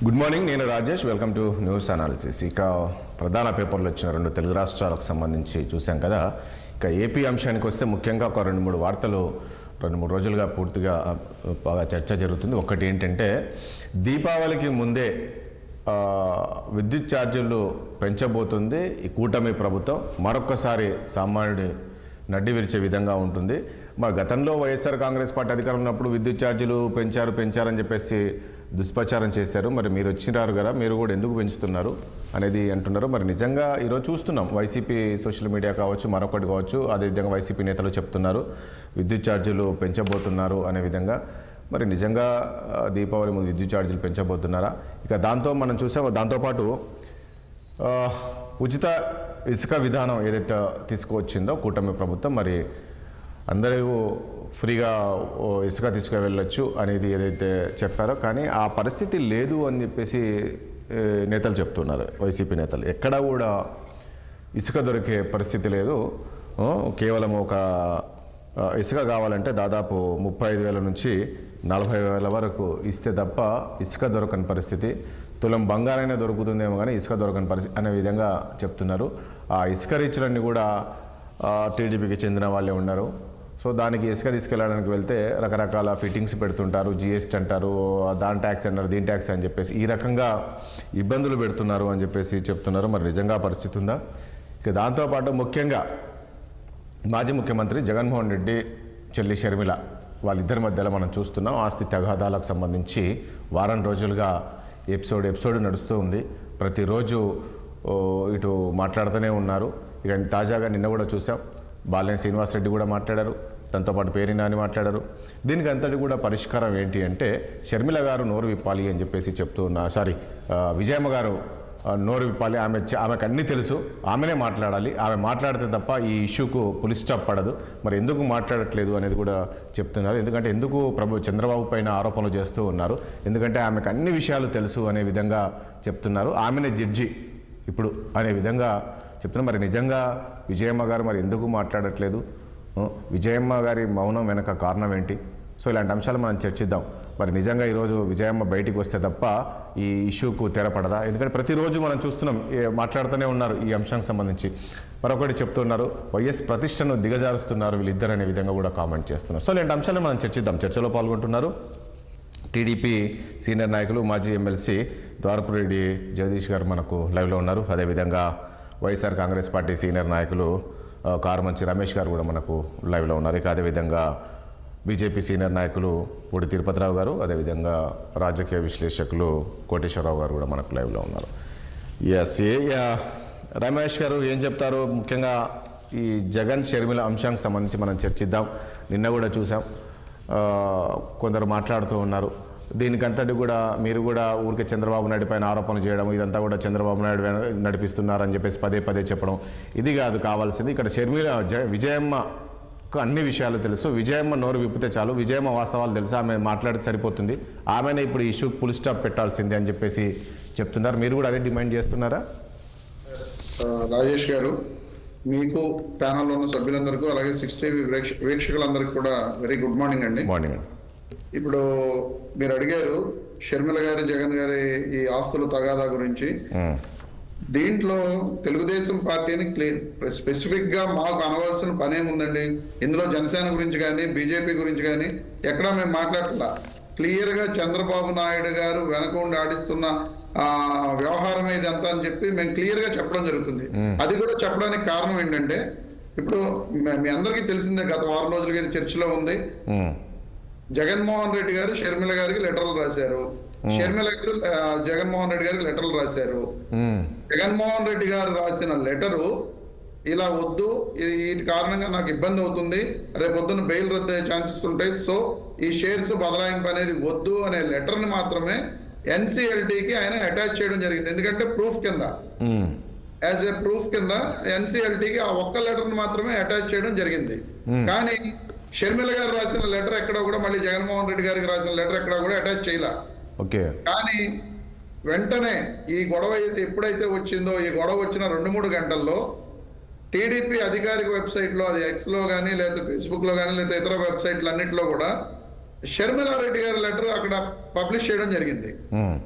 Good morning నేను Rajesh welcome to news analysis ఇక ప్రధాన పేపర్లు వచ్చిన రెండు తెలుగు రాష్ట్రాలకు సంబంధించి చూసాం కదా ఇక ఏపీ అంశానికి వస్తే ముఖ్యంగా ఒక రెండు మూడు వార్తలు రెండు మూడు రోజులుగా పూర్తిగా ఆ, బాగా చర్చ జరుగుతుంది ఒకటి ఏంటంటే దీపావళికి ముందే ఆ, విద్యుత్ ఛార్జీలు పెంచబోతుంది ఈ కూటమి ప్రభుత్వం మరొక్కసారి సామాన్యుడి నడ్డి విరిచే విధంగా ఉంటుంది మరి గతంలో వైఎస్ఆర్ కాంగ్రెస్ పార్టీ అధికారంలో ఉన్నప్పుడు విద్యుత్ ఛార్జీలు పెంచారు పెంచారని చెప్పేసి దుష్ప్రచారం చేశారు మరి మీరు వచ్చినారు కదా మీరు కూడా ఎందుకు పెంచుతున్నారు అనేది అంటున్నారు మరి నిజంగా ఈరోజు చూస్తున్నాం వైసీపీ సోషల్ మీడియా కావచ్చు మరొకటి కావచ్చు అదేవిధంగా వైసీపీ నేతలు చెప్తున్నారు విద్యుత్ ఛార్జీలు పెంచబోతున్నారు అనే విధంగా మరి నిజంగా ఆ, దీపావళి ముందు విద్యుత్ ఛార్జీలు పెంచబోతున్నారా ఇక దాంతో మనం చూసామో దాంతోపాటు ఆ, ఉచిత ఇసుక విధానం ఏదైతే తీసుకువచ్చిందో కూటమి ప్రభుత్వం మరి అందరూ ఫ్రీగా ఓ ఇసుక తీసుకు వెళ్ళొచ్చు అనేది ఏదైతే చెప్పారో కానీ ఆ పరిస్థితి లేదు అని చెప్పేసి ఏ, నేతలు చెప్తున్నారు వైసీపీ నేతలు ఎక్కడా కూడా ఇసుక దొరికే పరిస్థితి లేదు ఆ, కేవలం ఒక ఆ, ఇసుక కావాలంటే దాదాపు ముప్పై ఐదు వేల నుంచి నలభై వేల వరకు ఇస్తే తప్ప ఇసుక దొరకని పరిస్థితి తులం బంగారైనా దొరుకుతుందేమో కానీ ఇసుక దొరకని పరిస్థితి అనే విధంగా చెప్తున్నారు ఆ ఇసుక రీచ్లన్నీ కూడా టీడీపీకి చెందిన వాళ్ళే ఉన్నారు సో దానికి ఇసుక తీసుకెళ్ళడానికి వెళ్తే రకరకాల ఫిట్టింగ్స్ పెడుతుంటారు జిఎస్టీ అంటారు దాని ట్యాక్స్ అంటారు దీని ట్యాక్స్ అని చెప్పేసి ఈ రకంగా ఇబ్బందులు పెడుతున్నారు అని చెప్పేసి చెప్తున్నారు మరి నిజంగా పరిస్థితి ఉందా ఇక దాంతోపాటు ముఖ్యంగా మాజీ ముఖ్యమంత్రి జగన్మోహన్ రెడ్డి చెల్లి షర్మిల వాళ్ళిద్దరి మధ్యలో మనం చూస్తున్నాం ఆస్తి తగాదాలకు సంబంధించి వారం రోజులుగా ఎపిసోడ్ ఎపిసోడ్ నడుస్తూ ఉంది ప్రతిరోజు ఓ, ఇటు మాట్లాడుతూనే ఉన్నారు ఇక తాజాగా నిన్న కూడా చూసాం బాలినేని శ్రీనివాసరెడ్డి కూడా మాట్లాడారు దాంతోపాటు పేరి నాని మాట్లాడారు దీనికి అంతటి కూడా పరిష్కారం ఏంటి అంటే షర్మిల గారు నోరు విప్పాలి అని చెప్పేసి చెప్తూ ఉన్న సారీ ఆ, విజయమ్మ గారు ఆ, నోరు విప్పాలి ఆమె చ- ఆమెకు అన్నీ తెలుసు ఆమెనే మాట్లాడాలి ఆమె మాట్లాడితే తప్ప ఈ ఇష్యూకు పులి స్టాప్ పడదు మరి ఎందుకు మాట్లాడట్లేదు అనేది కూడా చెప్తున్నారు ఎందుకంటే ఎందుకు ప్రభు చంద్రబాబు పైన ఆరోపణలు చేస్తూ ఉన్నారు ఎందుకంటే ఆమెకు అన్ని విషయాలు తెలుసు అనే విధంగా చెప్తున్నారు ఆమెనే జడ్జి ఇప్పుడు అనే విధంగా చెప్తున్నారు మరి నిజంగా విజయమ్మ గారు మరి ఎందుకు మాట్లాడట్లేదు ఆ, విజయమ్మ గారి మౌనం వెనక కారణం ఏంటి సో ఇలాంటి అంశాలు మనం చర్చిద్దాం మరి నిజంగా ఈరోజు విజయమ్మ బయటికి వస్తే తప్ప ఈ ఇష్యూకు తెరపడదా ఎందుకంటే ప్రతిరోజు మనం చూస్తున్నాం ఏ- మాట్లాడుతూనే ఉన్నారు ఈ అంశానికి సంబంధించి మరొకటి చెప్తున్నారు వైఎస్ ప్రతిష్టను దిగజారుస్తున్నారు వీళ్ళిద్దరు అనే విధంగా కూడా కామెంట్ చేస్తున్నారు సో ఇలాంటి అంశాలు మనం చర్చిద్దాం చర్చలో పాల్గొంటున్నారు టీడీపీ సీనియర్ నాయకులు మాజీ ఎమ్మెల్సీ ద్వారపురెడ్డి జగదీష్ గారు మనకు లైవ్లో ఉన్నారు అదేవిధంగా వైఎస్ఆర్ కాంగ్రెస్ పార్టీ సీనియర్ నాయకులు ఆ, కారుమంచి రమేష్ గారు కూడా మనకు లైవ్లో ఉన్నారు ఇక అదేవిధంగా బీజేపీ సీనియర్ నాయకులు పొడి తిరుపతిరావు గారు అదేవిధంగా రాజకీయ విశ్లేషకులు కోటేశ్వరరావు గారు కూడా మనకు లైవ్లో ఉన్నారు ఎస్ ఏ యా, రమేష్ గారు ఏం చెప్తారు ముఖ్యంగా ఈ జగన్ షర్మిల అంశానికి సంబంధించి మనం చర్చిద్దాం నిన్న కూడా చూసాం ఆ, కొందరు మాట్లాడుతూ ఉన్నారు దీనికంతటి కూడా మీరు కూడా ఊరికే చంద్రబాబు నాయుడు పైన ఆరోపణలు చేయడం ఇదంతా కూడా చంద్రబాబు నాయుడు వెన- నడిపిస్తున్నారని చెప్పేసి పదే పదే చెప్పడం ఇది కాదు కావాల్సింది ఇక్కడ షర్మిల జ- విజయమ్మకు అన్ని విషయాలు తెలుసు విజయమ్మ నోరు విప్పితే చాలు విజయమ్మ వాస్తవాలు తెలుసు ఆమె మాట్లాడితే సరిపోతుంది ఆమెనే ఇప్పుడు ఈ ఇష్యూకి పుల్ స్టాప్ పెట్టాల్సిందే అని చెప్పేసి చెప్తున్నారు మీరు కూడా అదే డిమాండ్ చేస్తున్నారా ఆ, రాజేష్ గారు మీకు ప్యానల్లో ఉన్న సభ్యులందరికీ అలాగే సిక్స్ టీవీ వీక్షకులందరికీ కూడా వెరీ గుడ్ మార్నింగ్ అండి మార్నింగ్ అండి ఇప్పుడు మీరు అడిగారు షర్మిల గారి జగన్ గారి ఈ ఆస్తుల తగాదా గురించి ఉమ్, దీంట్లో తెలుగుదేశం పార్టీని స్పెసిఫిక్ గా మాకు అనవలసిన పని ఏముందండి ఇందులో జనసేన గురించి కానీ బీజేపీ గురించి కానీ ఎక్కడా మేము మాట్లాడట్లా క్లియర్ గా చంద్రబాబు నాయుడు గారు వెనక ఉండి ఆడిస్తున్న ఆ వ్యవహారం ఇది ఎంత అని చెప్పి మేము క్లియర్ గా చెప్పడం జరుగుతుంది అది కూడా చెప్పడానికి కారణం ఏంటంటే ఇప్పుడు మీ- మీ అందరికీ తెలిసిందే గత వారం రోజులుగా ఇది చర్చలో ఉంది ఉమ్, జగన్మోహన్ రెడ్డి గారు షర్మిల గారికి లెటర్లు రాశారు షర్మిల గారు ఆ, జగన్మోహన్ రెడ్డి గారికి లెటర్లు రాశారు ఉమ్, జగన్మోహన్ రెడ్డి గారు రాసిన లెటరు ఇలా వద్దు ఈ- వీటి కారణంగా నాకు ఇబ్బంది అవుతుంది రేపు పొద్దున్న బెయిల్ రద్దు అయ్యే ఛాన్సెస్ ఉంటాయి సో ఈ షేర్స్ బదలాయింపు అనేది వద్దు అనే లెటర్ని మాత్రమే ఎన్సిఎల్టీకి ఆయన అటాచ్ చేయడం జరిగింది ఎందుకంటే ప్రూఫ్ కింద ఉమ్, యాజ్ ఏ ప్రూఫ్ కింద ఎన్సిఎల్టీకి ఆ ఒక్క లెటర్ మాత్రమే అటాచ్ చేయడం జరిగింది కానీ షర్మిల గారు రాసిన లెటర్ ఎక్కడ కూడా మళ్ళీ జగన్మోహన్ రెడ్డి గారికి రాసిన లెటర్ ఎక్కడ కూడా అటాచ్ చేయలే ఓకే కానీ వెంటనే ఈ గొడవ ఎప్పుడైతే వచ్చిందో ఈ గొడవ వచ్చిన రెండు మూడు గంటల్లో టీడీపీ అధికారిక వెబ్సైట్లో అది ఎక్స్లో కానీ లేదా ఫేస్బుక్లో కానీ లేదా ఇతర వెబ్సైట్లు అన్నింటిలో కూడా షర్మిలారెడ్డి గారి లెటర్ అక్కడ పబ్లిష్ చేయడం జరిగింది ఉమ్,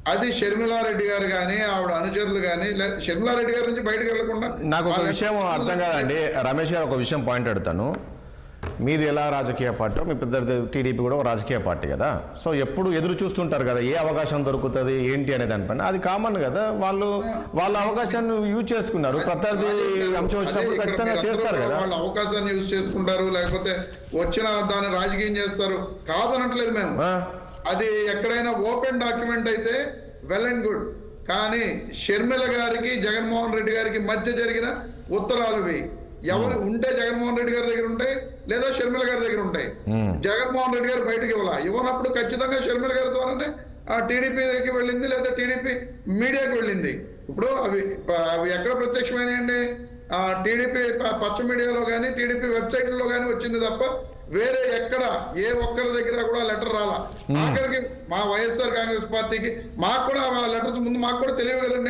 అది షర్మిలారెడ్డి గారు కానీ ఆవిడ అనుచరులు కానీ లేదా షర్మిలారెడ్డి గారి నుంచి బయటకు వెళ్లకుండా నాకు ఒక వాళ్ళ- విషయం అర్థం కాదండి రమేష్ గారు ఒక విషయం పాయింట్ అడుగుతాను మీది ఎలా రాజకీయ పార్టీ మీ పెద్ద టీడీపీ కూడా ఒక రాజకీయ పార్టీ కదా సో ఎప్పుడు ఎదురు చూస్తుంటారు కదా ఏ అవకాశం దొరుకుతుంది ఏంటి అనే దానిపైన అది కామన్ కదా వాళ్ళు వాళ్ళ అవకాశాన్ని యూజ్ చేసుకున్నారు ప్రత్యర్థి అంశం అదే వచ్చినప్పుడు ఇక్కడ ఖచ్చితంగా మీరందరూ చేస్తారు కదా వాళ్ళ అవకాశాన్ని యూజ్ చేసుకుంటారు లేకపోతే వచ్చిన దాన్ని రాజకీయం చేస్తారు కాదనట్లేదు మేము ఆ, అది ఎక్కడైనా ఓపెన్ డాక్యుమెంట్ అయితే వెల్ అండ్ గుడ్ కానీ షర్మిల గారికి జగన్మోహన్ రెడ్డి గారికి మధ్య జరిగిన ఉత్తరాలు ఇవి ఎవరు ఉంటే జగన్మోహన్ రెడ్డి గారి దగ్గర ఉంటాయి లేదా షర్మిల గారి దగ్గర ఉంటాయి జగన్మోహన్ రెడ్డి గారు బయటకు ఇవ్వాల ఇవ్వనప్పుడు ఖచ్చితంగా షర్మిల గారి ద్వారానే ఆ టీడీపీకి వెళ్ళింది లేదా టీడీపీ మీడియాకి వెళ్ళింది ఇప్పుడు అవి అవి ఎక్కడ ప్రత్యక్షమైనాయండి ఆ టీడీపీ పచ్చ మీడియాలో కానీ టీడీపీ వెబ్సైట్లో కానీ వచ్చింది తప్ప వేరే ఎక్కడ ఏ ఒక్కరి దగ్గర కూడా లెటర్ రాలా ఆఖరికి మా వైఎస్ఆర్ కాంగ్రెస్ పార్టీకి మాకు కూడా ఆ లెటర్స్ ముందు మాకు కూడా తెలియదు కదండి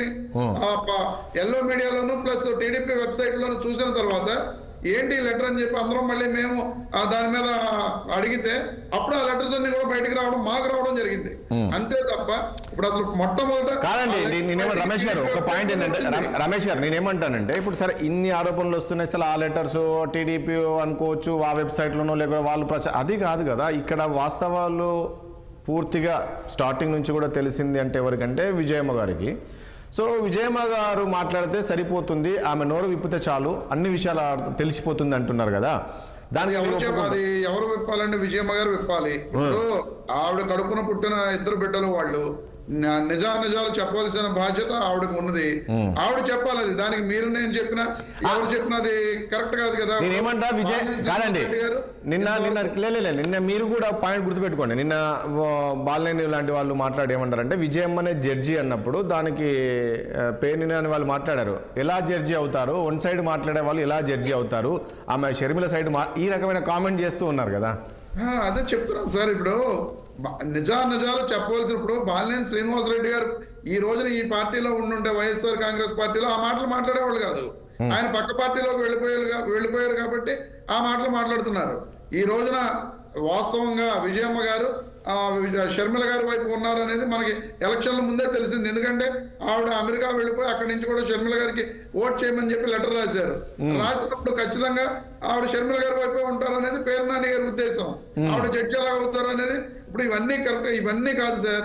ఎల్లో మీడియాలోను ప్లస్ టీడీపీ వెబ్సైట్ లోను చూసిన తర్వాత ఏంటి ఈ లెటర్ అని చెప్పి అందరం మళ్ళీ మేము ఆ దాని మీద అడిగితే అప్పుడు ఆ లెటర్స్ అన్ని కూడా బయటకు రావడం మాకు రావడం జరిగింది అంతే తప్ప ఇప్పుడు అసలు మొట్టమొదట కాదండి ఆ నే- నేనేమో letter రమేష్ గారు ఒక పాయింట్ ఏంటంటే రమ- రమేష్ గారు నేనేమంటానంటే ఇప్పుడు సరే ఇన్ని ఆరోపణలు వస్తున్నాయి అసలు ఆ లెటర్స్ టీడీపీ అనుకోవచ్చు ఆ వెబ్సైట్లోనో లేకపోతే వాళ్ళు ప్రచార అది కాదు కదా ఇక్కడ వాస్తవాలు పూర్తిగా స్టార్టింగ్ నుంచి కూడా తెలిసింది అంటే ఎవరికంటే విజయమ్మ గారికి సో విజయమ్మ గారు మాట్లాడితే సరిపోతుంది ఆమె నోరు విప్పితే చాలు అన్ని విషయాలు తెలిసిపోతుంది అంటున్నారు కదా దానికి ఎవరు మీరు చెప్ప- ఒప్పుకుంటారా? అది ఎవరు విప్పాలంటే విజయమ్మ గారు విప్పాలి ఇప్పుడు ఆవిడ కడుపున పుట్టిన ఇద్దరు బిడ్డలు వాళ్ళు న- నిజా నిజాలు చెప్పవలసిన బాధ్యత ఆవిడకు ఉన్నది ఆవిడ చెప్పాలి అది దానికి మీరు నేను చెప్పిన ఎవరు చెప్పినది కరెక్ట్ కాదు కదా నేనేమంటా విజయ్ వాల్మీకి కాదండి రెడ్డి గారు నిన్న నిన్న లే, లే, లే, నిన్న మీరు కూడా పాయింట్ గుర్తుపెట్టుకోండి నిన్న ఓ, బాలినేని లాంటి వాళ్ళు మాట్లాడి ఏమంటారంటే విజయమ్మనే జడ్జి అన్నప్పుడు దానికి ఆ, పేరుని అని వాళ్ళు మాట్లాడారు ఎలా జడ్జి అవుతారు వన్ సైడ్ మాట్లాడే వాళ్ళు ఎలా జడ్జి అవుతారు ఆమె షర్మిల సైడ్ మా ఈ రకమైన కామెంట్ చేస్తూ ఉన్నారు కదా ఆ, అదే చెప్తున్నాను సార్ ఇప్పుడు బ- నిజా నిజాలు చెప్పవలసినప్పుడు బాలినేని శ్రీనివాసరెడ్డి గారు ఈ రోజున ఈ పార్టీలో ఉండుంటే వైఎస్ఆర్ కాంగ్రెస్ పార్టీలో ఆ మాటలు మాట్లాడేవాళ్ళు కాదు ఆయన పక్క పార్టీలోకి వెళ్ళిపోయారు కా- వెళ్ళిపోయారు కాబట్టి ఆ మాటలు మాట్లాడుతున్నారు ఈ రోజున వాస్తవంగా విజయమ్మ గారు ఆ, విజ- షర్మిల గారి వైపు ఉన్నారు అనేది మనకి ఎలక్షన్ల ముందే తెలిసింది ఎందుకంటే ఆవిడ అమెరికా వెళ్ళిపోయి అక్కడి నుంచి కూడా షర్మిల గారికి ఓట్ చేయమని చెప్పి లెటర్ రాశారు రాసినప్పుడు ఖచ్చితంగా ఆవిడ షర్మిల గారి వైపే ఉంటారు అనేది పేరు నాని గారి ఉద్దేశం ఆవిడ జడ్జి ఎలా అవుతారు అనేది ఇప్పుడు ఇవన్నీ కరెక్ట్ ఇవన్నీ కాదు సార్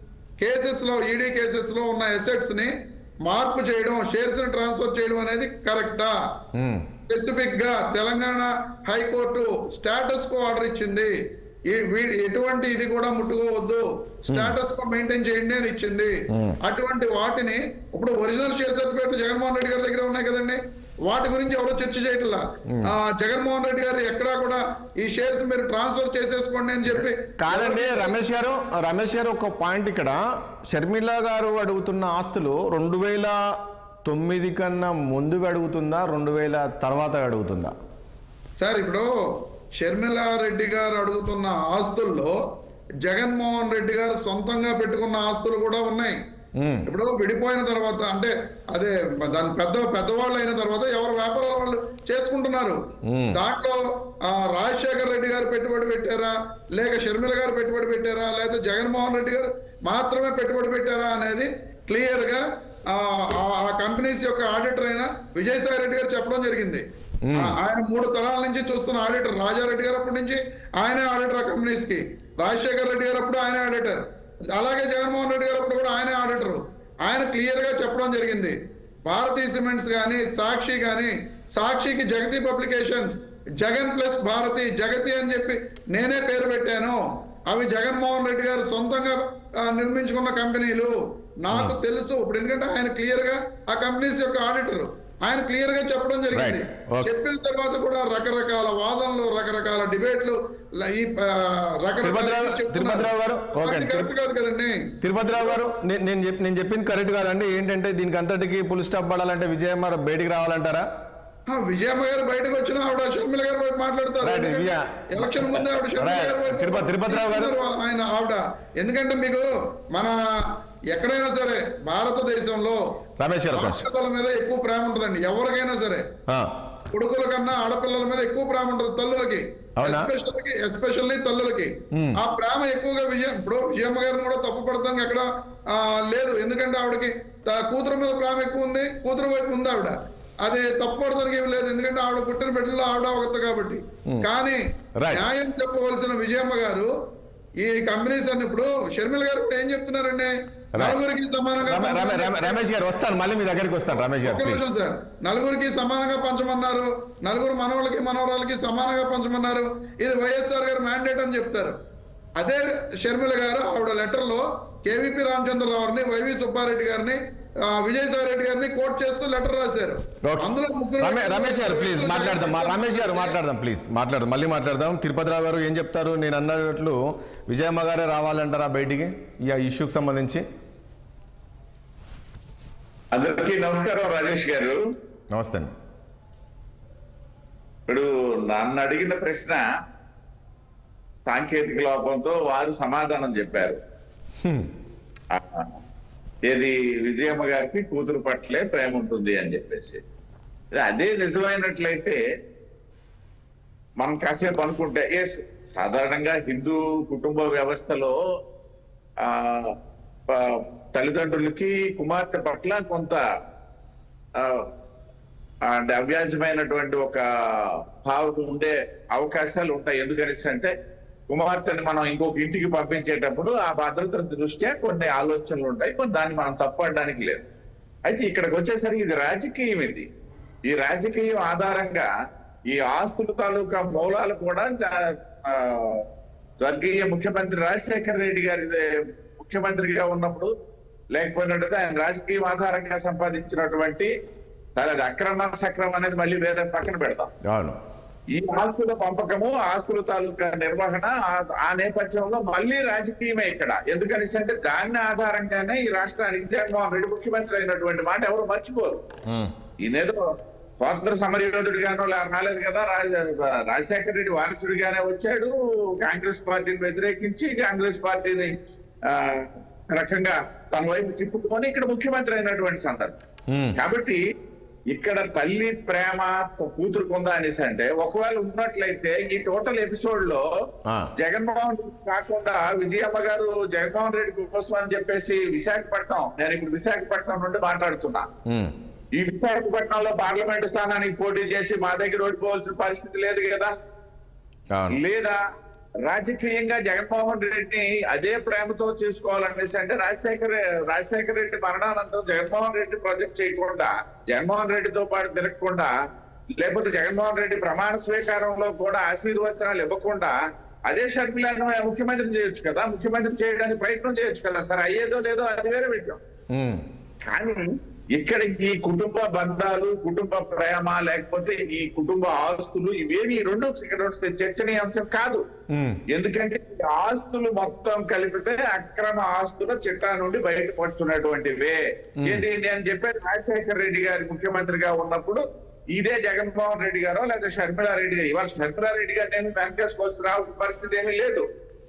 కేసెస్ లో ఈడీ కేసెస్ లో ఉన్న ఎసెట్స్ ని మార్పు చేయడం షేర్స్ ని ట్రాన్స్ఫర్ చేయడం అనేది కరెక్టా ఉమ్, స్పెసిఫిక్ గా Telangana high court status quo order ఇచ్చింది ఈ వీ- ఎటువంటి ఇది కూడా ముట్టుకోవద్దు స్టేటస్ కో మెయింటైన్ చేయండి అని ఇచ్చింది అటువంటి వాటిని ఇప్పుడు original share certificate Jaganmohan Reddy గారి దగ్గర ఉన్నాయి కదండి వాటి గురించి ఎవరో చర్చ చేయట్లా ఆ, జగన్మోహన్ రెడ్డి గారు ఎక్కడా కూడా ఈ షేర్స్ మీరు ట్రాన్స్ఫర్ చేసేసుకోండి అని చెప్పి కాదండి రమేష్ గారు రమేష్ గారు ఒక పాయింట్ ఇక్కడ షర్మిల గారు అడుగుతున్న ఆస్తులు రెండు వేల తొమ్మిది కన్నా ముందుగా అడుగుతుందా రెండు వేల తర్వాత అడుగుతుందా సార్ ఇప్పుడు షర్మిలా రెడ్డి గారు అడుగుతున్న ఆస్తుల్లో జగన్మోహన్ రెడ్డి గారు సొంతంగా పెట్టుకున్న ఆస్తులు కూడా ఉన్నాయి ఉమ్, ఇప్పుడు విడిపోయిన తర్వాత అంటే అదే దాని పెద్ద పెద్దవాళ్ళు అయిన తర్వాత ఎవరు వ్యాపారాలు వాళ్ళు చేసుకుంటున్నారు దాంట్లో ఆ రాజశేఖర్ రెడ్డి గారు పెట్టుబడి పెట్టారా లేక షర్మిల గారు పెట్టుబడి పెట్టారా లేదా జగన్మోహన్ రెడ్డి గారు మాత్రమే పెట్టుబడి పెట్టారా అనేది క్లియర్ గా ఆ ఆ కంపెనీస్ యొక్క ఆడిటర్ అయిన విజయసాయి రెడ్డి గారు చెప్పడం జరిగింది ఆ- ఆయన మూడు తరాల నుంచి చూస్తున్న ఆడిటర్ రాజారెడ్డి గారు అప్పటి నుంచి ఆయనే ఆడిటర్ ఆ కంపెనీస్ కి రాజశేఖర్ రెడ్డి గారు అప్పుడు ఆయనే ఆడిటర్ అలాగే జగన్మోహన్ రెడ్డి గారు అప్పుడు కూడా ఆయనే ఆడిటర్ ఆయన క్లియర్ గా చెప్పడం జరిగింది భారతీ సిమెంట్స్ కానీ సాక్షి కానీ సాక్షికి జగతి పబ్లికేషన్స్ జగన్ ప్లస్ భారతి జగతి అని చెప్పి నేనే పేరు పెట్టాను అవి జగన్మోహన్ రెడ్డి గారు సొంతంగా ఆ, నిర్మించుకున్న కంపెనీలు నాకు తెలుసు ఇప్పుడు ఎందుకంటే ఆయన క్లియర్ గా ఆ కంపెనీస్ యొక్క ఆడిటర్ ఆయన క్లియర్ గా చెప్పడం జరిగింది Right. Okay. చెప్పిన తర్వాత కూడా రకరకాల వాదనలు రకరకాల డిబేట్లు ల- ఈ ఆ, రకరకాల తిరుపతిరావు- ఇది చెప్తున్నారు. తిరుపతిరావు గారు, ఓకే. అది కరెక్ట్ కాదు కదండి తిరుపతిరావు గారు నే- నేను చెప్ నేను చెప్పింది కరెక్ట్ కాదండి ఏంటంటే దీనికి అంతటికి పుల్ స్టాప్ పడాలంటే విజయమ్మ బయటికి రావాలంటారా ఆ, విజయమ్మ గారు బయటకు వచ్చిన ఆవిడ షర్మిల గారి వైపు మాట్లాడతారు Right, ఎందుకంటే విజయ. ఎలక్షన్ ముందే ఆవిడ షర్మిల Right. గారి వైపు తిరుపతి- తిరుపతిరావు గారు. తీసుకున్నారు ఆయన ఆవిడ ఎందుకంటే మీకు మన ఎక్కడైనా సరే భారతదేశంలో రమేష్ గారు కొంచెం ఆడపిల్లల మీద ఎక్కువ ప్రేమ ఉంటుందండి ఎవరికైనా సరే ఆ, కొడుకుల కన్నా ఆడపిల్లల మీద ఎక్కువ ప్రేమ ఉంటుంది తల్లులకి అవునా? ఎస్పెషల్లీ ఎస్పెషల్లీ తల్లులకి ఆ ప్రేమ ఎక్కువగా విజయం ఇప్పుడు విజయమ్మ గారిని కూడా తప్పు పడతాం ఎక్కడ ఆ, లేదు ఎందుకంటే ఆవిడకి త- కూతురు మీద ప్రేమ ఎక్కువ ఉంది కూతురు వైపు ఉంది ఆవిడ అది తప్పు పడతానికి ఏమి లేదు ఎందుకంటే ఆవిడ పుట్టిన బిడ్డలో ఆవిడ ఒకత కాబట్టి కానీ Right. న్యాయం చెప్పవలసిన విజయమ్మ గారు ఈ కంపెనీస్ అన్ని ఇప్పుడు షర్మిల గారు కూడా ఏం చెప్తున్నారండి నలుగురికి సమానంగా రమే- రమే- రమే- రమేష్ గారు వస్తాను మళ్ళీ మీ దగ్గరికి వస్తాను రమేష్ గారు ఒక్క ప్లీజ్ నిమిషం సార్ నలుగురికి సమానంగా పంచమన్నారు నలుగురు మనవలకి మనవరాలకి సమానంగా పంచమన్నారు ఇది వైఎస్ఆర్ గారు మ్యాండేట్ అని చెప్తారు అదే షర్మిల గారు ఆవిడ లెటర్ లో కేవీపీ రామచంద్రరావుని వైవి సుబ్బారెడ్డి గారిని ఆ, విజయసాయి రెడ్డి గారిని కోట్ చేస్తూ లెటర్ రాశారు ఓకే. అందులో ముగ్గురు రమే- రమేష్ గారు ప్లీజ్ మాట్లాడదాం మా- రమేష్ గారు మాట్లాడదాం ప్లీజ్ మాట్లాడదాం మళ్ళీ మాట్లాడదాం తిరుపతిరావు గారు ఏం చెప్తారు నేను అన్నట్లు విజయమ్మ గారే రావాలంటారా బయటికి ఈ ఇష్యూకి సంబంధించి అందరికీ నమస్కారం రాజేష్ గారు నమస్తే అండి ఇప్పుడు నన్ను అడిగిన ప్రశ్న సాంకేతిక లోపంతో వారు సమాధానం చెప్పారు ఆ, ఏది విజయమ్మ గారికి కూతురు పట్లే ప్రేమ ఉంటుంది అని చెప్పేసి అదే నిజమైనట్లయితే మనం కాసేపు అనుకుంటే ఎస్ సాధారణంగా హిందూ కుటుంబ వ్యవస్థలో ఆ ప- తల్లిదండ్రులకి కుమార్తె పట్ల కొంత ఆ, అంటే అవ్యాజమైనటువంటి ఒక భావం ఉండే అవకాశాలు ఉంటాయి ఎందుకనేసి అంటే కుమార్తెని మనం ఇంకొక ఇంటికి పంపించేటప్పుడు ఆ భద్రత దృష్ట్యా కొన్ని ఆలోచనలు ఉంటాయి కొన్ని దాన్ని మనం తప్పడానికి లేదు అయితే ఇక్కడికి వచ్చేసరికి ఇది రాజకీయం ఇది ఈ రాజకీయం ఆధారంగా ఈ ఆస్తుల తాలూకా మూలాలు కూడా జా- ఆ, స్వర్గీయ ముఖ్యమంత్రి రాజశేఖర రెడ్డి గారి ముఖ్యమంత్రిగా ఉన్నప్పుడు లేకపోయినట్టయితే ఆయన రాజకీయం ఆధారంగా సంపాదించినటువంటి సరే అది అక్రమ సక్రమం అనేది మళ్ళీ వేరే పక్కన పెడతాం అవును ఈ ఆస్తుల పంపకము ఆస్తుల తాలూకా నిర్వహణ ఆ- ఆ నేపథ్యంలో మళ్ళీ రాజకీయమే ఇక్కడ ఎందుకని అంటే దాన్ని ఆధారంగానే ఈ రాష్ట్రానికి జగన్మోహన్ రెడ్డి ముఖ్యమంత్రి అయినటువంటి మాట ఎవరు మర్చిపోరు ఉమ్. ఈయనేదో స్వాతంత్ర సమరయోధుడిగానో లే- రాలేదు కదా రాజ రాజశేఖర రెడ్డి వారసుడిగానే వచ్చాడు కాంగ్రెస్ పార్టీని వ్యతిరేకించి కాంగ్రెస్ పార్టీని ఆ రకంగా తన వైపు తిప్పుకొని ఇక్కడ ముఖ్యమంత్రి అయినటువంటి సందర్భం ఉమ్. కాబట్టి ఇక్కడ తల్లి ప్రేమ కూతురు కొందా అనేసి అంటే ఒకవేళ ఉన్నట్లయితే ఈ టోటల్ ఎపిసోడ్ లో ఆ. జగన్మోహన్ రెడ్డి కాకుండా విజయమ్మ గారు జగన్మోహన్ రెడ్డి కోసం అని చెప్పేసి విశాఖపట్నం నేను ఇప్పుడు విశాఖపట్నం నుండి మాట్లాడుతున్నా ఉమ్. ఈ విశాఖపట్నంలో పార్లమెంట్ స్థానానికి పోటీ చేసి మా దగ్గర ఓడిపోవాల్సిన పరిస్థితి లేదు కదా అవును లేదా రాజకీయంగా జగన్మోహన్ రెడ్డిని అదే ప్రేమతో చూసుకోవాలనేసి అంటే రాజశేఖర రాజశేఖర రెడ్డి మరణానంతరం జగన్మోహన్ రెడ్డి ప్రొజెక్ట్ చేయకుండా జగన్మోహన్ రెడ్డితో పాటు తిరగకుండా లేకపోతే జగన్మోహన్ రెడ్డి ప్రమాణ స్వీకారంలో కూడా ఆశీర్వచనాలు ఇవ్వకుండా అదే షర్మిలను ముఖ్యమంత్రిని చేయొచ్చు కదా ముఖ్యమంత్రి చేయడానికి ప్రయత్నం చేయొచ్చు కదా సరే అయ్యేదో లేదో అది వేరే విషయం ఉమ్. కానీ ఇక్కడ ఈ కుటుంబ బంధాలు కుటుంబ ప్రేమ లేకపోతే ఈ కుటుంబ ఆస్తులు ఇవేమి ఈ రెండు ఇక్కడ చర్చనీయాంశం కాదు ఉమ్. ఎందుకంటే ఈ ఆస్తులు మొత్తం కలిపితే అక్రమ ఆస్తుల చిట్టా నుండి బయటపడుతున్నటువంటివే ఏంటి నేను చెప్పేది రాజశేఖర రెడ్డి గారి ముఖ్యమంత్రిగా ఉన్నప్పుడు ఇదే జగన్మోహన్ రెడ్డి గారో లేదా షర్మిలారెడ్డి గారు ఇవాళ షర్మిలారెడ్డి గారు నేను వెంకటేశ్వర రావాల్సిన పరిస్థితి ఏమీ లేదు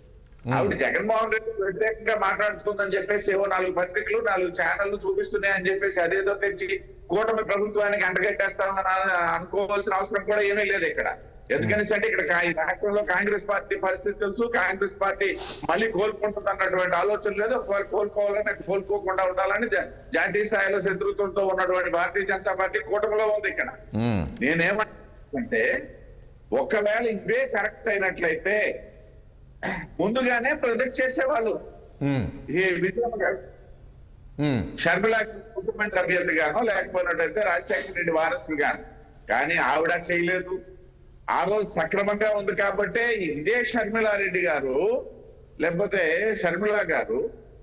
ఆవిడ జగన్మోహన్ రెడ్డి వ్యతిరేకంగా మాట్లాడుతుందని చెప్పేసి ఏవో నాలుగు పత్రికలు నాలుగు ఛానళ్లు చూపిస్తున్నాయని చెప్పేసి అదేదో తెచ్చి కూటమి ప్రభుత్వానికి అంటగట్టేస్తామని అన- అనుకోవాల్సిన అవసరం కూడా ఏమీ లేదు ఇక్కడ ఎందుకని అంటే ఇక్కడ కా- ఈ రాష్ట్రంలో కాంగ్రెస్ పార్టీ పరిస్థితి తెలుసు కాంగ్రెస్ పార్టీ మళ్ళీ కోలుకుంటుంది అన్నటువంటి ఆలోచన లేదు ఒకవేళ కోలుకోవాలని కోలుకోకుండా ఉండాలని జా- జాతీయ స్థాయిలో శత్రుత్వంతో ఉన్నటువంటి భారతీయ జనతా పార్టీ కూటమిలో ఉంది ఇక్కడ ఉమ్. నేనేమంటే ఒకవేళ ఇవే కరెక్ట్ అయినట్లయితే ముందుగానే ప్రొజెక్ట్ చేసేవాళ్ళు ఉమ్. ఈ విజయమ్మ గారు ఉమ్. షర్మిల ముఖ్యమంత్రి అభ్యర్థిగానో లేకపోయినట్టయితే రాజశేఖర రెడ్డి వారసులు గాను కానీ ఆవిడ చేయలేదు ఆ రోజు సక్రమంగా ఉంది కాబట్టి ఇదే షర్మిలారెడ్డి గారు లేకపోతే షర్మిల గారు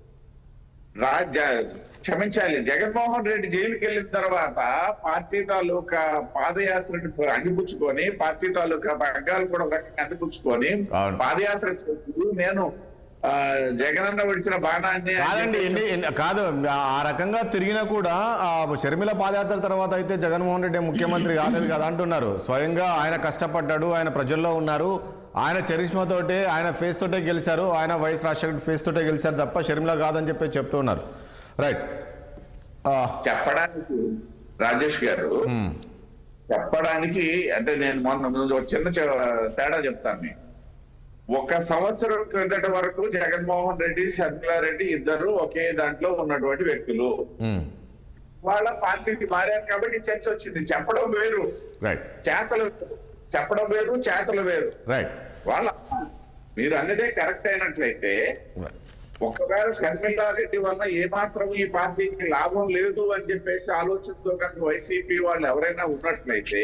రాజ క్షమించాలి జగన్మోహన్ రెడ్డి జైలుకి వెళ్ళిన తర్వాత పార్టీ తాలూకా పాదయాత్రని అందిపుచ్చుకొని పార్టీ తాలూకా పగ్గాలు కూడా ఒక రకంగా అందిపుచ్చుకొని అవును. పాదయాత్ర చేస్తూ నేను ఆ, జగనన్న విడిచిన బాణాన్ని అని కాదండి చెప్పేసి ఎన్ని ఎన్ని- కాదు ఆ- ఆ రకంగా తిరిగినా కూడా ఆ షర్మిల పాదయాత్ర తర్వాత అయితే జగన్మోహన్ రెడ్డి ముఖ్యమంత్రి కాలేదు కదా అంటున్నారు స్వయంగా ఆయన కష్టపడ్డాడు ఆయన ప్రజల్లో ఉన్నారు ఆయన చరిష్మతోటే ఆయన ఫేస్ తోటే గెలిచారు ఆయన వైఎస్ రాజశేఖర్ ఫేస్ తోటే గెలిచారు తప్ప షర్మిల కాదని చెప్పి చెప్తున్నారు రైట్ చెప్పడానికి రాజేష్ గారు చెప్పడానికి అంటే నేను మొన్న ముందు ఒక చిన్న చె- తేడా చెప్తాను మీకు ఒక సంవత్సరం క్రిందట వరకు జగన్మోహన్ రెడ్డి షర్మిలారెడ్డి ఇద్దరు ఒకే దాంట్లో ఉన్నటువంటి వ్యక్తులు మ్మ్. వాళ్ళ పార్టీకి మారారు కాబట్టి చర్చ వచ్చింది చెప్పడం వేరు రైట్ చేతలు వేరు. చెప్పడం వేరు చేతలు వేరు రైట్ వాళ్ళ మీరు అన్నదే కరెక్ట్ అయినట్లయితే రైట్. ఒకవేళ షర్మిలారెడ్డి వల్ల ఏమాత్రం ఈ పార్టీకి లాభం లేదు అని చెప్పేసి ఆలోచనతో కనుక వైసీపీ వాళ్ళు ఎవరైనా ఉన్నట్లయితే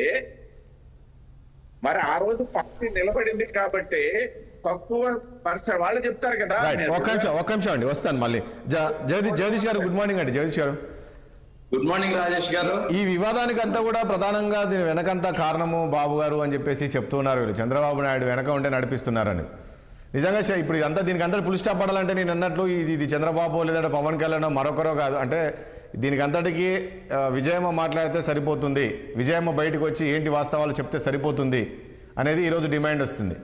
మరి ఆ రోజు పార్టీ నిలబడింది కాబట్టి తక్కువ పర్సెంట్ వాళ్ళు చెప్తారు కదా రైట్ నేను- ఒక్క నిమిషం ఒక్క నిమిషం అండి వస్తాను మళ్ళీ జ- జగదీష్ జగదీష్ గారు గుడ్ మార్నింగ్ అండి జగదీష్ గారు గుడ్ మార్నింగ్ రాజేష్ గారు ఈ వివాదానికి అంతా కూడా ప్రధానంగా దీని వెనకంతా కారణము బాబు గారు అని చెప్పేసి చెప్తున్నారు వీళ్ళు చంద్రబాబు నాయుడు వెనక ఉంటే నడిపిస్తున్నారని నిజంగా శ- ఇప్పుడు ఇదంతా దీనికి అంతా పులి స్టాప్ పడాలంటే నేను అన్నట్లు ఇది ఇది చంద్రబాబు లేదంటే పవన్ కళ్యాణ్ మరొకరో కాదు అంటే దీనికి అంతటికి ఆ, విజయమ్మ మాట్లాడితే సరిపోతుంది విజయమ్మ బయటకు వచ్చి ఏంటి వాస్తవాలు చెప్తే సరిపోతుంది అనేది ఈరోజు డిమాండ్ వస్తుంది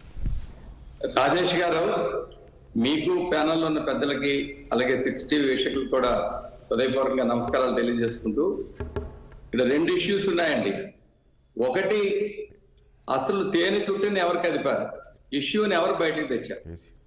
రాజేష్ గారు మీకు ప్యానల్లో ఉన్న పెద్దలకి అలాగే సిక్స్టీ వీక్షకులకు కూడా హృదయపూర్వకంగా నమస్కారాలు తెలియజేసుకుంటూ ఇక్కడ రెండు ఇష్యూస్ ఉన్నాయండి ఒకటి అసలు తేనె తుట్టిని ఎవరు కదిపారు ఇష్యూని ఎవరు బయటికి తెచ్చారు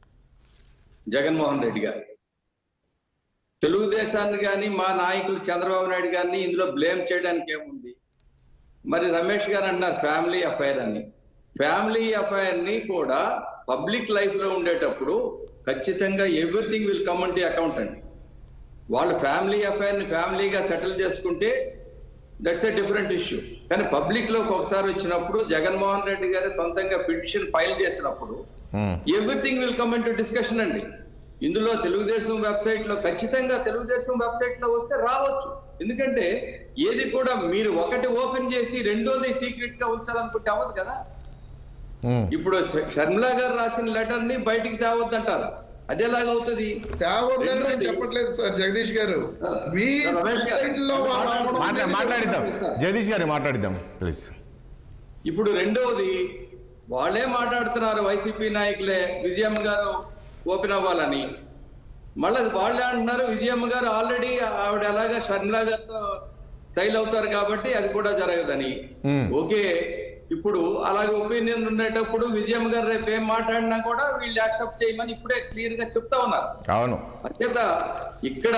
జగన్మోహన్ రెడ్డి గారు తెలుగుదేశాన్ని కానీ మా నాయకులు చంద్రబాబు నాయుడు గారిని ఇందులో బ్లేమ్ చేయడానికి ఏముంది మరి రమేష్ గారు అంటున్నారు ఫ్యామిలీ అఫైర్ అని ఫ్యామిలీ అఫైర్ ని కూడా పబ్లిక్ లైఫ్ లో ఉండేటప్పుడు ఖచ్చితంగా everything will come to account అండి వాళ్ళు ఫ్యామిలీ అఫైర్ ని ఫ్యామిలీగా సెటిల్ చేసుకుంటే దట్స్ ఎ డిఫరెంట్ ఇష్యూ కానీ పబ్లిక్ లోకి ఒకసారి వచ్చినప్పుడు జగన్మోహన్ రెడ్డి గారు సొంతంగా పిటిషన్ ఫైల్ చేసినప్పుడు మ్మ్. Everything will come to discussion అండి ఇందులో తెలుగుదేశం వెబ్సైట్ లో ఖచ్చితంగా తెలుగుదేశం వెబ్సైట్ లో వస్తే రావచ్చు ఎందుకంటే ఏది కూడా మీరు ఒకటి ఓపెన్ చేసి రెండోది సీక్రెట్ గా ఉంచాలనుకుంటే అవ్వదు కదా మ్మ్. ఇప్పుడు శ- షర్మిలా గారు రాసిన లెటర్ ని బయటికి తేవద్దంటారు అది ఎలాగవుతుంది తేవద్దని నేను రెండోది- చెప్పట్లేదు సార్ జగదీష్ గారు మీ రమేష్ గారు, వెబ్సైట్లో వాళ్ళు రావడం మాట్లా అనేది మాట్లాడిద్దాం జగదీష్ గారిని మాట్లాడిద్దాం ప్లీజ్ ఇప్పుడు రెండవది వాళ్ళే మాట్లాడుతున్నారు వైసీపీ నాయకులే విజయమ్మ గారు ఓపెన్ అవ్వాలని మళ్ళీ వాళ్ళే అంటున్నారు విజయమ్మ గారు ఆల్రెడీ ఆవిడ ఎలాగా షర్మిలా గారితో సైల్ అవుతారు కాబట్టి అది కూడా జరగదని Hmm. ఓకే ఇప్పుడు అలాగే ఒపీనియన్ ఉండేటప్పుడు విజయమ్మ గారు రేపు ఏం మాట్లాడినా కూడా వీళ్ళు యాక్సెప్ట్ చేయమని ఇప్పుడే క్లియర్ గా చెప్తా ఉన్నారు అవును అంచేత ఇక్కడ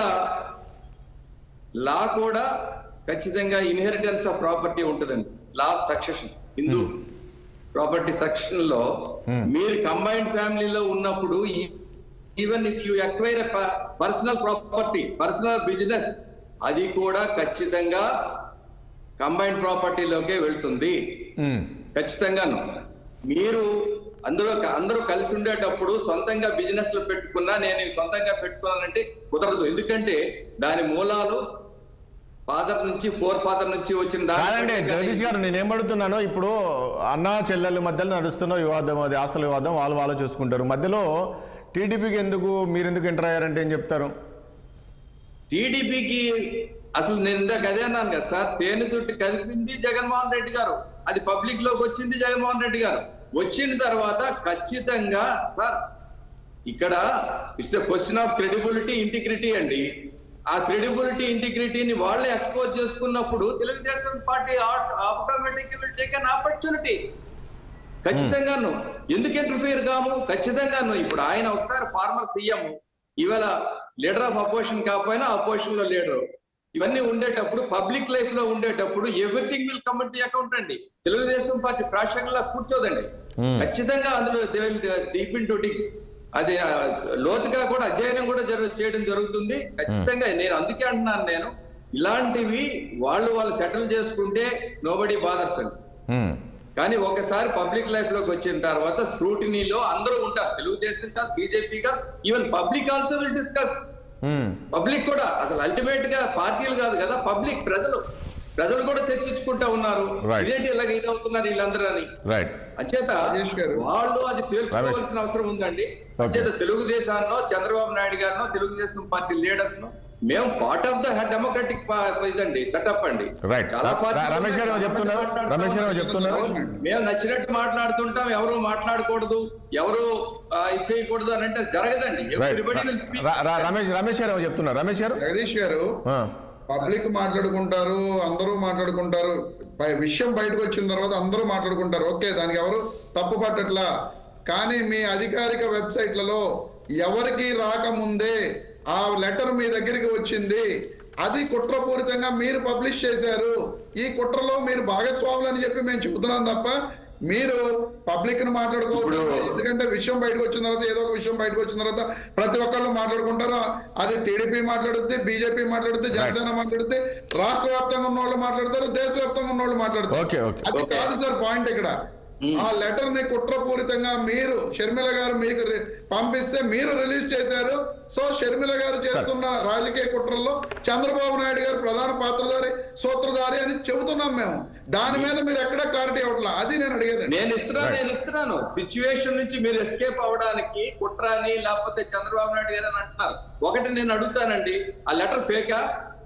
లా కూడా ఖచ్చితంగా ఇన్హెరిటెన్స్ ఆఫ్ ప్రాపర్టీ ఉంటుందండి law of succession Hindu property succession లో మీరు కంబైన్డ్ ఫ్యామిలీలో ఉన్నప్పుడు even if you acquire personal property personal business అది కూడా ఖచ్చితంగా కంబైన్డ్ ప్రాపర్టీలోకే వెళ్తుంది మ్మ్. ఖచ్చితంగాను మీరు అందులో అందరూ కలిసి ఉండేటప్పుడు సొంతంగా బిజినెస్ లో పెట్టుకున్నా నేను ఇవి సొంతంగా పెట్టుకోవాలంటే కుదరదు ఎందుకంటే దాని మూలాలు ఫాదర్ నుంచి ఫోర్ ఫాదర్ నుంచి వచ్చిన దాని కాదండి బట్టే జగదీష్ గారు నేను ఏమడుగుతున్నాను ఇప్పుడు అన్న చెల్లెల మధ్యలో నడుస్తున్న వివాదం అది ఆస్తుల వివాదం వాళ్ళు వాళ్ళు చూసుకుంటారు మధ్యలో టీడీపీకి ఎందుకు మీరు ఎందుకు ఎంటర్ అయ్యారంటే ఏం చెప్తారు టీడీపీకి అసలు నేను ఇందాక అదే అన్నాను కదా సార్ తేనె తొట్టి కలిపింది జగన్మోహన్ రెడ్డి గారు అది పబ్లిక్ లోకి వచ్చింది జగన్మోహన్ రెడ్డి గారు వచ్చిన తర్వాత ఖచ్చితంగా సార్ ఇక్కడ it's question of credibility integrity అండి ఆ క్రెడిబిలిటీ ఇంటిగ్రిటీని వాళ్ళే ఎక్స్పోజ్ చేసుకున్నప్పుడు Telugu Desam party automatic will take an opportunity ఖచ్చితంగాను ఎందుకు ఇంటర్ఫియర్ కాము ఖచ్చితంగాను ఇప్పుడు ఆయన ఒకసారి ఫార్మర్ సీఎం ఇవాళ లీడర్ ఆఫ్ అపోజిషన్ కాకపోయినా అపోజిషన్ లో లీడర్ ఇవన్నీ ఉండేటప్పుడు పబ్లిక్ లైఫ్ లో ఉండేటప్పుడు everything will come to account అండి తెలుగుదేశం పార్టీ ప్రాశంగా కూర్చోదండి ఖచ్చితంగా అందులో డీప్ ఇన్ టు అది ఆ, లోతుగా కూడా అధ్యయనం కూడా జరుగు చేయడం జరుగుతుంది ఖచ్చితంగా నేను అందుకే అంటున్నాను నేను ఇలాంటివి వాళ్ళు వాళ్ళు సెటిల్ చేసుకుంటే నోబడి బాదర్స్ అండి మ్మ్. కానీ ఒకసారి పబ్లిక్ లైఫ్ లోకి వచ్చిన తర్వాత స్క్రూటినీలో అందరూ ఉంటారు తెలుగుదేశం కాదు బీజేపీ కాదు even public also will discuss hmm. Public కూడా అసలు అల్టిమేట్ గా పార్టీలు కాదు కదా పబ్లిక్ ప్రజలు ప్రజలు కూడా చర్చించుకుంటా ఉన్నారు Right. ఇదేంటి ఇలాగ ఇది అవుతున్నారు వీళ్ళందరూ అని రైట్ అంచేత రాజేష్ గారు. వాళ్ళు అది తేల్చుకోవాల్సిన అవసరం ఉందండి అంచేత తెలుగుదేశాన్నో చంద్రబాబు నాయుడు గారినో తెలుగుదేశం పార్టీ లీడర్స్ ను మేము పార్ట్ ఆఫ్ ద డెమోక్రటిక్ ఇదండి సెటప్ అండి Right. చాలా రా- పార్టీలు రమేష్ గారు ఏమో ఉన్నాయి. చెప్తున్నారు? మాట్లాడుతూ రమేష్ గారు ఏమో ఉంటాం. చెప్తున్నారు? మేము నచ్చినట్టు మాట్లాడుతుంటాం ఎవరు మాట్లాడకూడదు ఎవరు ఆ, ఇది చేయకూడదు అని అంటే జరగదండి రైట్ ఎవ్రీబడి విల్ స్పీక్ రా- రా- రమేష్ రమేష్ గారు ఏమో చెప్తున్నారు రమేష్ గారు జగదీష్ గారు ఆ. పబ్లిక్ మాట్లాడుకుంటారు అందరూ మాట్లాడుకుంటారు పై- విషయం బయటకు వచ్చిన తర్వాత అందరూ మాట్లాడుకుంటారు ఓకే దానికి ఎవరు తప్పు పట్టట్లా కానీ మీ అధికారిక వెబ్సైట్లలో ఎవరికి రాకముందే ఆ లెటర్ మీ దగ్గరికి వచ్చింది అది కుట్రపూరితంగా మీరు పబ్లిష్ చేశారు ఈ కుట్రలో మీరు భాగస్వాములు అని చెప్పి మేము చెబుతున్నాం తప్ప మీరు పబ్లిక్ ను మాట్లాడుకోవద్దు ఎందుకంటే విషయం బయటకు వచ్చిన తర్వాత ఏదో ఒక విషయం బయటకు వచ్చిన తర్వాత ప్రతి ఒక్కళ్ళు మాట్లాడుకుంటారు అది టీడీపీ మాట్లాడుద్ది బీజేపీ మాట్లాడుద్ది జనసేన మాట్లాడుద్ది రాష్ట్ర వ్యాప్తంగా ఉన్న వాళ్ళు మాట్లాడతారు దేశవ్యాప్తంగా ఉన్న వాళ్ళు మాట్లాడతారు ఓకే, ఓకే. అది ఓకే. కాదు సార్ పాయింట్ ఇక్కడ ఆ లెటర్ ని కుట్రపూరితంగా మీరు షర్మిల గారు మీకు రి- పంపిస్తే మీరు రిలీజ్ చేశారు సో షర్మిల గారు చేస్తున్న రాజకీయ కుట్రల్లో చంద్రబాబు నాయుడు గారు ప్రధాన పాత్రధారి సూత్రధారి అని చెబుతున్నాం మేము దాని మీద మీరు ఎక్కడా క్లారిటీ ఇవ్వట్లా అది నేను అడిగేది నేను ఇస్తున్నాను నేను ఇస్తున్నాను సిచ్యువేషన్ నుంచి మీరు ఎస్కేప్ అవ్వడానికి కుట్ర అని లేకపోతే చంద్రబాబు నాయుడు గారు అని అంటున్నారు ఒకటి నేను అడుగుతానండి ఆ లెటర్ ఫేకా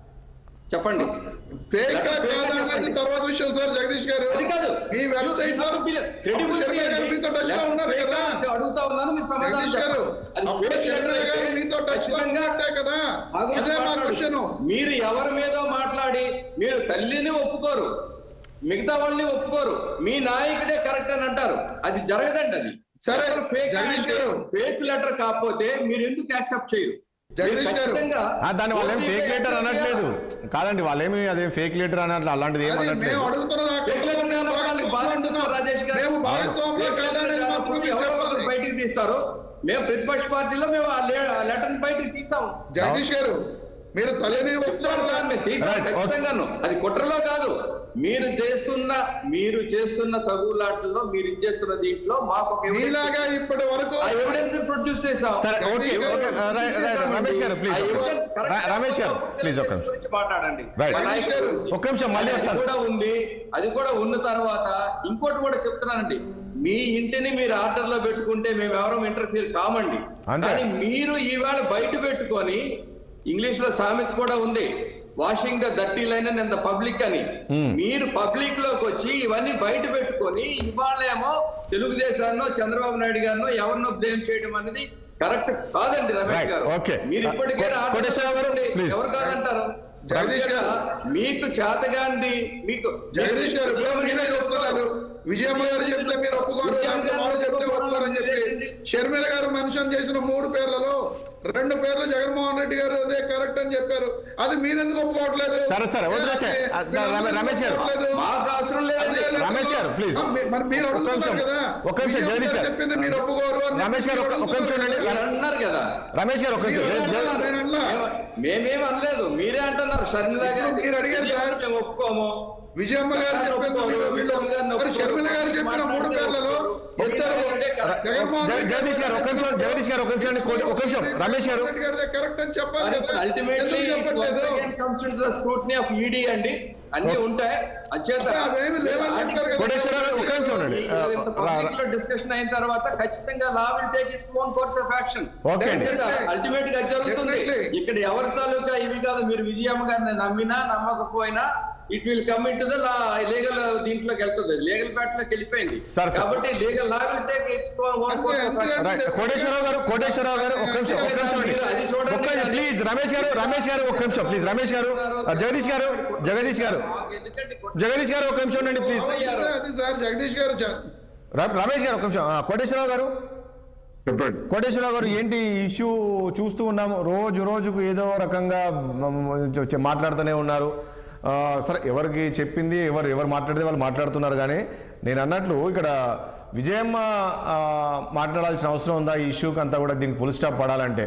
చెప్పండి ఫేక్ Letter fake కాదా అని అనేది చెప్పండి. తర్వాత విషయం సార్ జగదీష్ గారు అది కాదు మీ వెబ్సైట్ లో అప్పుడు షర్మిల గారు మీతో టచ్ లో ఉన్నారు కదా అడుగుతా ఉన్నాను మీరు సమాధానం జగదీష్ గారు చెప్పండి. అది అప్పుడు fake షర్మిల letter గారు అయితే మీతో టచ్ లో ఖచ్చితంగా ఉన్నట్టే కదా ఆగండి, అదే మా మాట్లాడు. క్వశ్చన్ మీరు ఎవరి మీదో మాట్లాడి మీరు తల్లిని ఒప్పుకోరు మిగతా వాళ్ళని ఒప్పుకోరు మీ నాయకుడే కరెక్ట్ అని అంటారు అది జరగదండి అది సరే, ఫేక్ జగదీష్ గారు. ఫేక్ లెటర్ కాకపోతే మీరు ఎందుకు యాక్సెప్ట్ చేయరు జగదీష్ మీరు గారు. ఖచ్చితంగా ఆ, దాన్ని వాళ్ళు ఏం ఫేక్ లెటర్ అనట్లేదు కాదండి వాళ్ళేమి అదేం ఫేక్ లెటర్ అన్నట్లు అలాంటిది ఏం అది మేము అనట్లేదు అడుగుతున్నది ఆ ఫేక్ లెటర్ కాదు, వాళ్ళకి బాధ ఎందుకు రాజేష్ గారు? మేము భాగస్వాములు కాదా అనేది మాత్రం మీరు ఎవరో ఒకరు చెప్పాలి. బయటికి తీస్తారు మేము ప్రతిపక్ష పార్టీలో మేము ఆ లెటర్ బయటికి తీసాము జగదీష్ గారు మీరు తల్లిని చెప్తాను ఒప్పుకోరు సార్, మేము తీసాం Right, okay. ఖచ్చితంగాను అది కుట్రలో కాదు మీరు చేస్తున్న మీరు చేస్తున్న తగులాటల్లో మీరు ఇచ్చేస్తున్న దీంట్లో మాకు ఒక evidence- మీలాగా ఇప్పటి వరకు ఆ ఎవిడెన్స్ ప్రొడ్యూస్ చేసాం సరే ఓకే ఓకే ఆ, రైట్, రైట్, రమేష్ గారు ప్లీజ్ ఆ evidence correct ర- రమేష్ గారు కాకపోతే ప్లీజ్ ఒక తెలుగుదేశం గురించి మాట్లాడండి Right. మా నాయకుడి గారు, గురించి. ఒక్క నిమిషం, మళ్ళీ అది వస్తాను. కూడా ఉంది అది కూడా ఉన్న తర్వాత ఇంకోటి కూడా చెప్తున్నానండి మీ ఇంటిని మీరు ఆర్డర్ లో పెట్టుకుంటే మేము ఎవరో ఇంటర్ఫియర్ కామండి అంతే. కానీ మీరు ఈవేళ బయట పెట్టుకొని ఇంగ్లీష్ లో సామెత కూడా ఉంది washing the dirty line and the public అని మీరు పబ్లిక్ లోకి వచ్చి ఇవన్నీ బయట పెట్టుకొని ఇవాళేమో తెలుగుదేశాన్నో చంద్రబాబు నాయుడు గారినో ఎవరినో బ్లేమ్ చేయడం అనేది కరెక్ట్ కాదండి రమేష్ Right, గారు okay. మీరు ఇప్పటికే కొ- ఆర్డర్ కోటేశ్వరరావు గారు, పెట్టుకోండి. please. ఎవరు కాదంటారు జగదీష్ గారు. మీకు చేతగాంది మీకు జగదీష్ గారు ఇప్పుడు మీరే చెప్తున్నారు విజయమ్మ గారు చెప్తే మీరు ఒప్పుకోరు లేకపోతే వాళ్ళు చెప్తే ఒప్పుకోరు అని చెప్పి షర్మిల గారు మెన్షన్ చేసిన మూడు పేర్లలో రెండు పేర్లు జగన్మోహన్ రెడ్డి గారు అదే కరెక్ట్ అని చెప్పారు అది మీరు ఎందుకు ఒప్పుకోవట్లేదు సరే, సరే, వదిలేసే. ఆ, సార్, రమే- రమేష్ గారు. మాకు అవసరం లేదండి అదే రమేష్ గారు, please. ఆ, మీ- మరి మీరు ఒక్క అడుగుతున్నారు నిమిషం. కదా ఒక్క నిమిషం, విజయమ్మ జగదీష్ గారు గారు. చెప్పింది మీరు ఒప్పుకోరు అని రమేష్ గారు, చెప్పి ఒక్క- ఒక్క నిమిషం ఉండండి. మీరు అంటున్నారు కదా రమేష్ గారు ఒక నిమిషం మీరు జై- జై- నేను అనలా. మేము- మేమేం అనలేదు మీరే అంటున్నారు షర్మిల గారు ఇప్పుడు మీరు అడిగారు సార్. మేము ఒప్పుకోము విజయమ్మ గారు చెప్పింది వీళ్ళు- వీళ్ళు మరి షర్మిల గారు చెప్పిన మూడు పేర్లలో ఇద్దరు జగన్మోహన్ జగ- రెడ్డి జగదీష్ గారు ఒక నిమిషం జగదీష్ గారు ఒక నిమిషం అండి, కోటి- ఒక నిమిషం రమేష్ గారు రెడ్డి గారిదే కరెక్ట్ అని చెప్పాలి కదా అల్టిమేట్లీ ఎందుకు చెప్పట్లేదు స్క్రూటినీ ఆఫ్ ఈడీ అండి అన్ని ఉంటాయి అంచేత అంటే అవేమీ లేవని చెప్తారు కదా. కోటేశ్వరరావు గారు ఒక నిమిషం ఉండండి ఆ, రా- రా- లో డిస్కషన్ అయిన తర్వాత ఖచ్చితంగా law will take its own course of action okay అండి. అల్టిమేట్ గా జరుగుతుంది Definitely. ఇక్కడ ఎవరి తాలూకా ఇవి కాదు మీరు విజయమ్మ గారిని నమ్మినా నమ్మకపోయినా it will come into the law legal దీంట్లోకి వెళ్తుంది లీగల్ ప్యాట్లోకి వెళ్ళిపోయింది సార్, సార్. కాబట్టి legal law will take its own అంతే, కోర్స్ ఆఫ్ అంతే. యాక్షన్ రైట్ కోటేశ్వరరావు గారు కోటేశ్వరరావు గారు ఒక్క నిమిషం ఒక్క నిమిషం అండి అది చూడండి. ఒక్క నిమిషం ప్లీజ్ రమేష్ గారు రమేష్ గారు ఒక్క నిమిషం ప్లీజ్ రమేష్ గారు ఆ, జగదీష్ గారు జగదీష్ గారు ఎందుకంటే జగదీష్ గారు ఒక్క నిమిషం ఉండండి ప్లీజ్ అంటే అది సార్ జగదీష్ గారు చె- ర- రమేష్ గారు ఒక్క నిమిషం ఆ, కోటేశ్వరరావు గారు చెప్పండి కోటేశ్వరరావు గారు ఏంటి ఇష్యూ చూస్తూ ఉన్నాము రోజు రోజుకు ఏదో రకంగా మ- మ- చె- మాట్లాడుతూనే ఉన్నారు ఆ, సరే ఎవరికి చెప్పింది ఎవరు ఎవరు మాట్లాడితే వాళ్ళు మాట్లాడుతున్నారు కానీ నేను అన్నట్లు ఇక్కడ విజయమ్మ ఆ, మాట్లాడాల్సిన అవసరం ఉందా ఈ ఇష్యూకి అంతా కూడా దీనికి పుల్ స్టాప్ పడాలంటే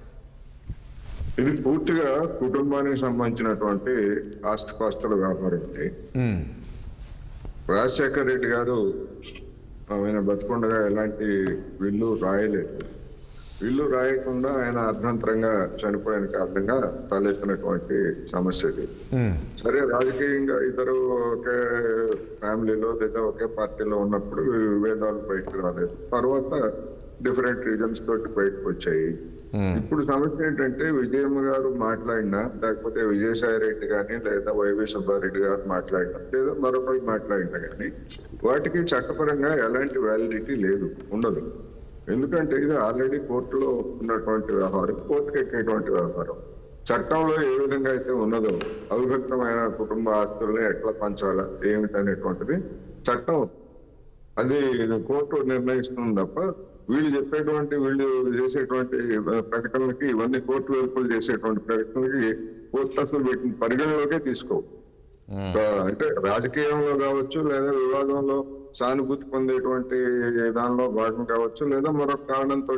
ఇది పూర్తిగా కుటుంబానికి సంబంధించినటువంటి ఆస్తిపాస్తుల వ్యాపారం ఇది రాజశేఖర్ రెడ్డి గారు ఆయన బతుకుండగా ఎలాంటి విల్లు రాయలేదు విల్లు రాయకుండా ఆయన అర్ధంతరంగా చనిపోయిన కారణంగా తలెత్తినటువంటి సమస్య ఇది సరే రాజకీయంగా ఇద్దరు ఒకే ఫ్యామిలీలో లేదా ఒకే పార్టీలో ఉన్నప్పుడు విభేదాలు బయటకు రాలేదు తర్వాత డిఫరెంట్ రీజన్స్ తోటి బయటకు వచ్చాయి ఇప్పుడు సమస్య ఏంటంటే విజయమ్మ గారు మాట్లాడినా లేకపోతే విజయసాయి రెడ్డి కానీ లేదా వైవి సుబ్బారెడ్డి గారు మాట్లాడినా లేదా మరొకరు మాట్లాడినా కానీ వాటికి చట్టపరంగా ఎలాంటి వ్యాలిడిటీ లేదు ఉండదు ఎందుకంటే ఇది ఆల్రెడీ కోర్టులో ఉన్నటువంటి వ్యవహారం కోర్టుకు ఎక్కేటువంటి వ్యవహారం చట్టంలో ఏ విధంగా అయితే ఉన్నదో అవిభక్తమైన కుటుంబ ఆస్తుల్ని ఎట్లా పంచాలా ఏమిటనేటువంటిది చట్టం అది కోర్టు నిర్ణయిస్తుంది తప్ప వీళ్ళు చెప్పేటువంటి వీళ్ళు చేసేటువంటి ప్రకటనలకి ఇవన్నీ కోర్టు వెలుపులు చేసేటువంటి ప్రకటనలకి కోర్టు అసలు వీటిని పరిగణలోకే తీసుకో అంటే రాజకీయంలో కావచ్చు లేదా వివాదంలో సానుభూతి పొందేటువంటి దానిలో భాగం కావచ్చు లేదా మరొక కారణంతో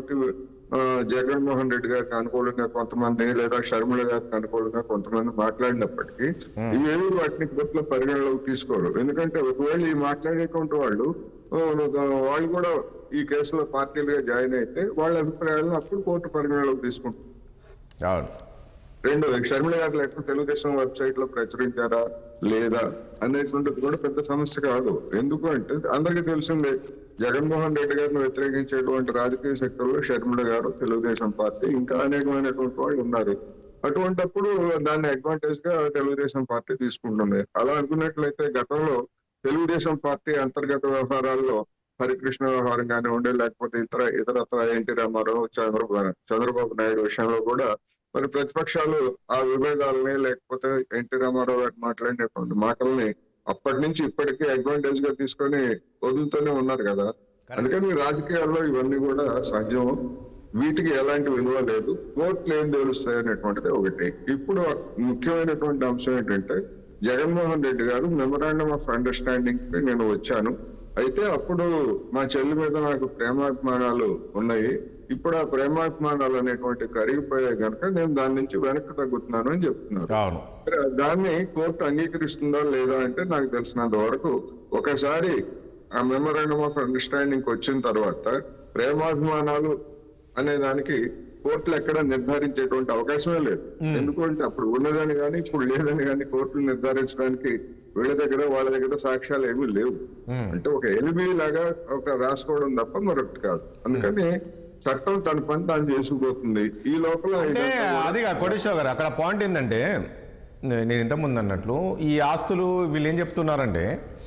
జగన్మోహన్ రెడ్డి గారికి అనుకూలంగా కొంతమంది లేదా షర్మిల గారికి అనుకూలంగా కొంతమంది మాట్లాడినప్పటికీ ఇవేవి వాటిని కోర్టులో పరిగణలోకి తీసుకోరు ఎందుకంటే ఒకవేళ ఈ మాట్లాడేటువంటి వాళ్ళు ఆ, వాళ్ళు కూడా ఈ కేసులో పార్టీలుగా జాయిన్ అయితే వాళ్ళ అభిప్రాయాలను అప్పుడు కోర్టు పరిగణలోకి తీసుకుంటుంది అవును రెండు షర్మిల గారి లెక్క తెలుగుదేశం వెబ్సైట్ లో ప్రచురించారా లేదా అనేటువంటిది కూడా పెద్ద సమస్య కాదు ఎందుకు అంటే అందరికీ తెలిసిందే జగన్మోహన్ రెడ్డి గారిని వ్యతిరేకించేటువంటి రాజకీయ శక్తుల్లో షర్మిల గారు తెలుగుదేశం పార్టీ ఇంకా అనేకమైనటువంటి వాళ్ళు ఉన్నారు అటువంటప్పుడు దాన్ని అడ్వాంటేజ్ గా తెలుగుదేశం పార్టీ తీసుకుంటుంది అలా అనుకున్నట్లయితే గతంలో తెలుగుదేశం పార్టీ అంతర్గత వ్యవహారాల్లో హరికృష్ణ వ్యవహారం కానివ్వండి లేకపోతే ఇతర ఇతరత్ర ఎన్టీ రామారావు చంద్రబాబు చంద్రబాబు నాయుడు విషయంలో కూడా మరి ప్రతిపక్షాలు ఆ విభేదాలని లేకపోతే ఎన్టీ రామారావు గారు మాట్లాడినటువంటి మాటల్ని అప్పటి నుంచి ఇప్పటికీ అడ్వాంటేజ్ గా తీసుకొని వదులుతూనే ఉన్నారు కదా అందుకని రాజకీయాల్లో ఇవన్నీ కూడా సహజం వీటికి ఎలాంటి విలువ లేదు కోర్టులు ఏం తెలుస్తాయి అనేటువంటిది ఒకటి ఇప్పుడు ముఖ్యమైనటువంటి అంశం ఏంటంటే జగన్మోహన్ రెడ్డి గారు మెమరాండం ఆఫ్ అండర్స్టాండింగ్ కి నేను వచ్చాను అయితే అప్పుడు మా చెల్లి మీద నాకు ప్రేమాభిమానాలు ఉన్నాయి ఇప్పుడు ఆ ప్రేమాభిమానాలు అనేటువంటి కరిగిపోయాయి కనుక నేను దాని నుంచి వెనక్కి తగ్గుతున్నాను అని చెప్తున్నారు అవును మరి దాన్ని కోర్టు అంగీకరిస్తుందా లేదా అంటే నాకు తెలిసినంత వరకు ఒకసారి ఆ మెమరాండం ఆఫ్ అండర్స్టాండింగ్ వచ్చిన తర్వాత ప్రేమాభిమానాలు అనే దానికి కోర్టులు ఎక్కడ నిర్ధారించేటువంటి అవకాశమే లేదు ఎందుకంటే అప్పుడు ఉన్నదని కానీ ఇప్పుడు లేదని కానీ కోర్టులు నిర్ధారించడానికి వీళ్ళ దగ్గర వాళ్ళ దగ్గర సాక్ష్యాలు ఏమీ లేవు అంటే ఒక ఎలిబి లాగా ఒక రాసుకోవడం తప్ప మరొకటి కాదు అందుకని చట్టం తన పని తాను చేసుకుపోతుంది ఈ లోపల అంటే ఇదంతా కూడా- అది కాదు, కోటేశ్వర గారు అక్కడ పాయింట్ ఏంటంటే నే- నేను ఇంతకుముందు అన్నట్లు ఈ ఆస్తులు వీళ్ళు ఏం చెప్తున్నారంటే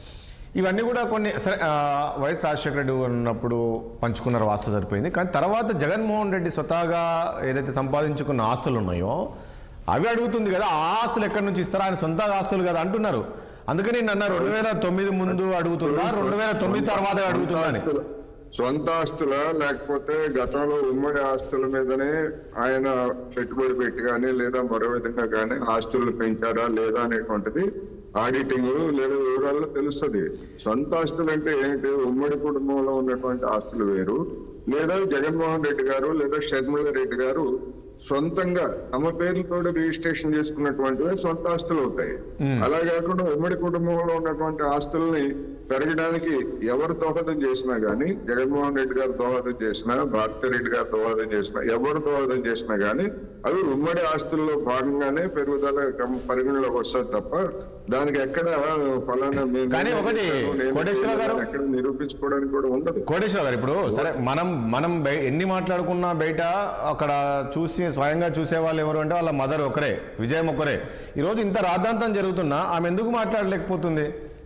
ఇవన్నీ కూడా కొన్ని సరే ఆ, వైఎస్ రాజశేఖర రెడ్డి ఉన్నప్పుడు పంచుకున్నారు వాస్తు సరిపోయింది కానీ తర్వాత జగన్మోహన్ రెడ్డి స్వతహాగా ఏదైతే సంపాదించుకున్న ఆస్తులు ఉన్నాయో అవి అడుగుతుంది కదా ఆ ఆస్తులు ఎక్కడి నుంచి ఇస్తారా ఆయన సొంత ఆస్తులు కదా అంటున్నారు అందుకని నేను అన్నా రెండు వేల తొమ్మిది ముందు అడుగుతుందా రెండు వేల తొమ్మిది తర్వాత అడుగుతుందా అని సొంత ఆస్తుల లేకపోతే గతంలో ఉమ్మడి ఆస్తుల మీదనే ఆయన పెట్టుబడి పెట్టి కానీ లేదా మరో విధంగా కానీ ఆస్తులు పెంచారా లేదా అనేటువంటిది ఆడిటింగ్ లేదా వివరాల్లో తెలుస్తుంది సొంత ఆస్తులు అంటే ఏంటి ఉమ్మడి కుటుంబంలో ఉన్నటువంటి ఆస్తులు వేరు లేదా జగన్మోహన్ రెడ్డి గారు లేదా షర్మిల రెడ్డి గారు సొంతంగా తమ పేర్లతో రిజిస్ట్రేషన్ చేసుకున్నటువంటివి సొంత ఆస్తులు అవుతాయి అలా కాకుండా ఉమ్మడి కుటుంబంలో ఉన్నటువంటి ఆస్తుల్ని పెరగడానికి ఎవరు దోహదం చేసినా గానీ జగన్మోహన్ రెడ్డి గారు దోహదం చేసినా భారతిరెడ్డి గారు దోహదం చేసినా ఎవరు దోహదం చేసినా గానీ అవి ఉమ్మడి ఆస్తుల్లో భాగంగానే పెరుగుదల క్రమ- పరిగణలోకి వస్తుంది తప్ప దానికి ఎక్కడ ఫలానా మేము కానీ ఒకటి, నేను కోటేశ్వర గారు- ఎక్కడ నిరూపించుకోవడానికి కూడా ఉండదు కోటేశ్వర గారు ఇప్పుడు సరే మనం మనం బయ- ఎన్ని మాట్లాడుకున్నా బయట అక్కడ చూసి స్వయంగా చూసే వాళ్ళు ఎవరు అంటే వాళ్ళ మదర్ ఒకరే విజయం ఒకరే ఈరోజు ఇంత రాద్ధాంతం జరుగుతున్నా ఆమె ఎందుకు మాట్లాడలేకపోతుంది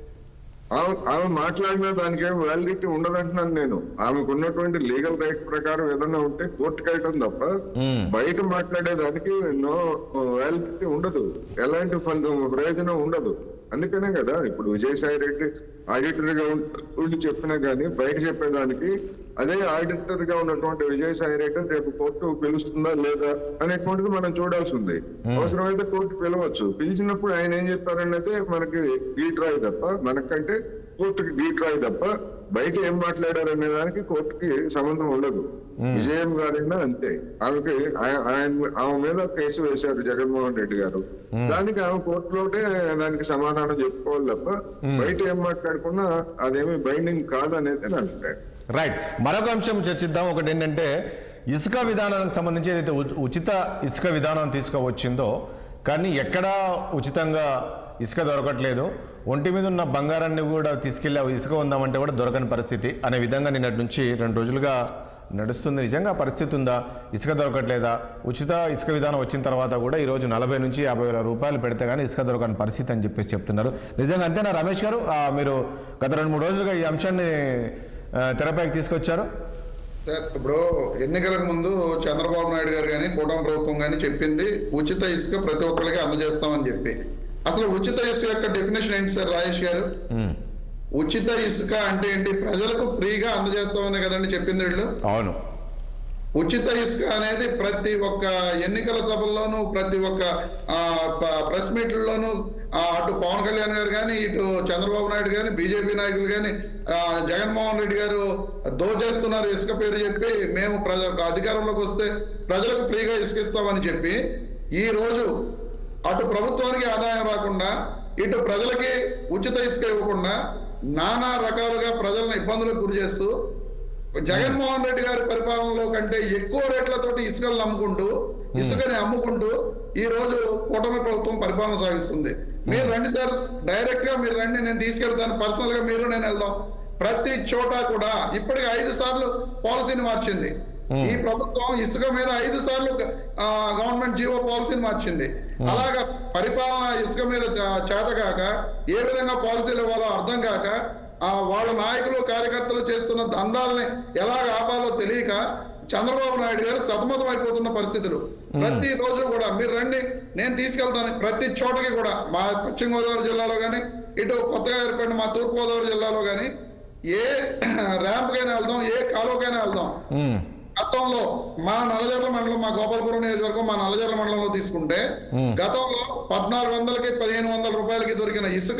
ఆమె ఆమె మాట్లాడిన దానికి ఏం వ్యాలిడిటీ ఉండదంటున్నాను నేను ఆమెకు ఉన్నటువంటి లీగల్ రైట్ ప్రకారం ఏదైనా ఉంటే కోర్టుకి వెళ్ళటం తప్ప బయట మాట్లాడేదానికి నో వ్యాలిడిటీ ఉండదు ఎలాంటి ఫలితం ప్రయోజనం ఉండదు అందుకనే కదా ఇప్పుడు విజయసాయి రెడ్డి ఆడిటర్ గా ఉండి- ఉండి చెప్పినా గానీ బయట చెప్పేదానికి అదే ఆడిటర్ గా ఉన్నటువంటి విజయసాయి రెడ్డి రేపు కోర్టు పిలుస్తుందా లేదా అనేటువంటిది మనం చూడాల్సి ఉంది అవసరమైతే కోర్టు పిలవచ్చు పిలిచినప్పుడు ఆయన ఏం చెప్పారన్నదే మనకి గీట్రాయి తప్ప మనకంటే కోర్టుకి గీట్రాయి తప్ప బయట ఏం మాట్లాడారు అనే దానికి కోర్టుకి సంబంధం ఉండదు విజయం గారైనా అంతే ఆమెకి ఆయ- ఆయన ఆమె మీద కేసు వేశారు జగన్మోహన్ రెడ్డి గారు దానికి ఆమె కోర్టులోనే దానికి సమాధానం చెప్పుకోవాలి తప్ప బయట ఏం మాట్లాడుకున్నా అదేమి బైండింగ్ కాదనేది నా అభిప్రాయం రైట్ మరొక అంశం చర్చిద్దాం ఒకటి ఏంటంటే ఇసుక విధానానికి సంబంధించి ఏదైతే ఉ- ఉచిత ఇసుక విధానం తీసుకువచ్చిందో కానీ ఎక్కడా ఉచితంగా ఇసుక దొరకట్లేదు ఒంటి మీద ఉన్న బంగారాన్ని కూడా తీసుకెళ్ళి అవి ఇసుక ఉందామంటే కూడా దొరకని పరిస్థితి అనే విధంగా నిన్నటి నుంచి రెండు రోజులుగా నడుస్తుంది నిజంగా పరిస్థితి ఉందా ఇసుక దొరకట్లేదా ఉచిత ఇసుక విధానం వచ్చిన తర్వాత కూడా ఈరోజు నలభై నుంచి యాభై వేల రూపాయలు పెడితే కానీ ఇసుక దొరకని పరిస్థితి అని చెప్పేసి చెప్తున్నారు నిజంగా అంతేనా రమేష్ గారు ఆ, మీరు గత రెండు మూడు రోజులుగా ఈ అంశాన్ని ఆ, తెరపైకి తీసుకొచ్చారు సార్ ఇప్పుడు ఎన్నికలకు ముందు చంద్రబాబు నాయుడు గారు కానీ కూటమి ప్రభుత్వం కానీ చెప్పింది ఉచిత ఇసుక ప్రతి ఒక్కరికి అందజేస్తామని చెప్పి అసలు ఉచిత ఇసుక యొక్క డెఫినేషన్ ఏంటి సార్ రాజేష్ గారు ఉచిత ఇసుక అంటే ఏంటి ప్రజలకు ఫ్రీగా అందజేస్తామని కదండి చెప్పింది వీళ్ళు అవును ఉచిత ఇసుక అనేది ప్రతి ఒక్క ఎన్నికల సభల్లోనూ ప్రతి ఒక్క ఆ, ప- ప్రెస్ మీట్లలోనూ ఆ, అటు పవన్ కళ్యాణ్ గారు కానీ ఇటు చంద్రబాబు నాయుడు కానీ బీజేపీ నాయకులు కానీ ఆ, జగన్మోహన్ రెడ్డి గారు దోచేస్తున్నారు ఇసుక పేరు చెప్పి మేము ప్రజ అధికారంలోకి వస్తే ప్రజలకు ఫ్రీగా ఇసుక ఇస్తామని చెప్పి ఈ రోజు అటు ప్రభుత్వానికి ఆదాయం రాకుండా ఇటు ప్రజలకి ఉచిత ఇసుక ఇవ్వకుండా నానా రకాలుగా ప్రజలను ఇబ్బందులకు గురి చేస్తూ జగన్మోహన్ రెడ్డి గారి పరిపాలనలో కంటే ఎక్కువ రేట్లతోటి ఇసుకలు అమ్ముకుంటూ ఇసుకని అమ్ముకుంటూ ఈ రోజు కూటమి ప్రభుత్వం పరిపాలన సాగిస్తుంది మీరు రండి సార్ డైరెక్ట్ గా మీరు రండి నేను తీసుకెళ్తాను పర్సనల్ గా మీరు నేను వెళ్దాం ప్రతి చోట కూడా ఇప్పటికి ఐదు సార్లు పాలసీని మార్చింది ఈ ప్రభుత్వం ఇసుక మీద ఐదు సార్లు ఆ, గవర్నమెంట్ జీవో పాలసీని మార్చింది అలాగా పరిపాలన ఇసుక మీద చా- చేతగాక ఏ విధంగా పాలసీలు ఇవ్వాలో అర్థం కాక ఆ వాళ్ళ నాయకులు కార్యకర్తలు చేస్తున్న దందాలని ఎలాగ ఆపాలో తెలియక చంద్రబాబు నాయుడు గారు సతమతం అయిపోతున్న పరిస్థితులు ప్రతి రోజు కూడా మీరు రండి నేను తీసుకెళ్తాను ప్రతి చోటకి కూడా మా పశ్చిమ గోదావరి జిల్లాలో కానీ ఇటు కొత్తగా ఏర్పడిన మా తూర్పు గోదావరి జిల్లాలో కానీ ఏ ర్యాంప్కైనా వెళ్దాం ఏ కాలువకైనా వెళ్దాం ఉమ్. గతంలో మా నల్లజర్ల మండలం మా గోపాలపురం నియోజకవర్గం మా నల్లజర్ల మండలంలో తీసుకుంటే గతంలో పద్నాలుగు వందలకి పదిహేను వందల రూపాయలకి దొరికిన ఇసుక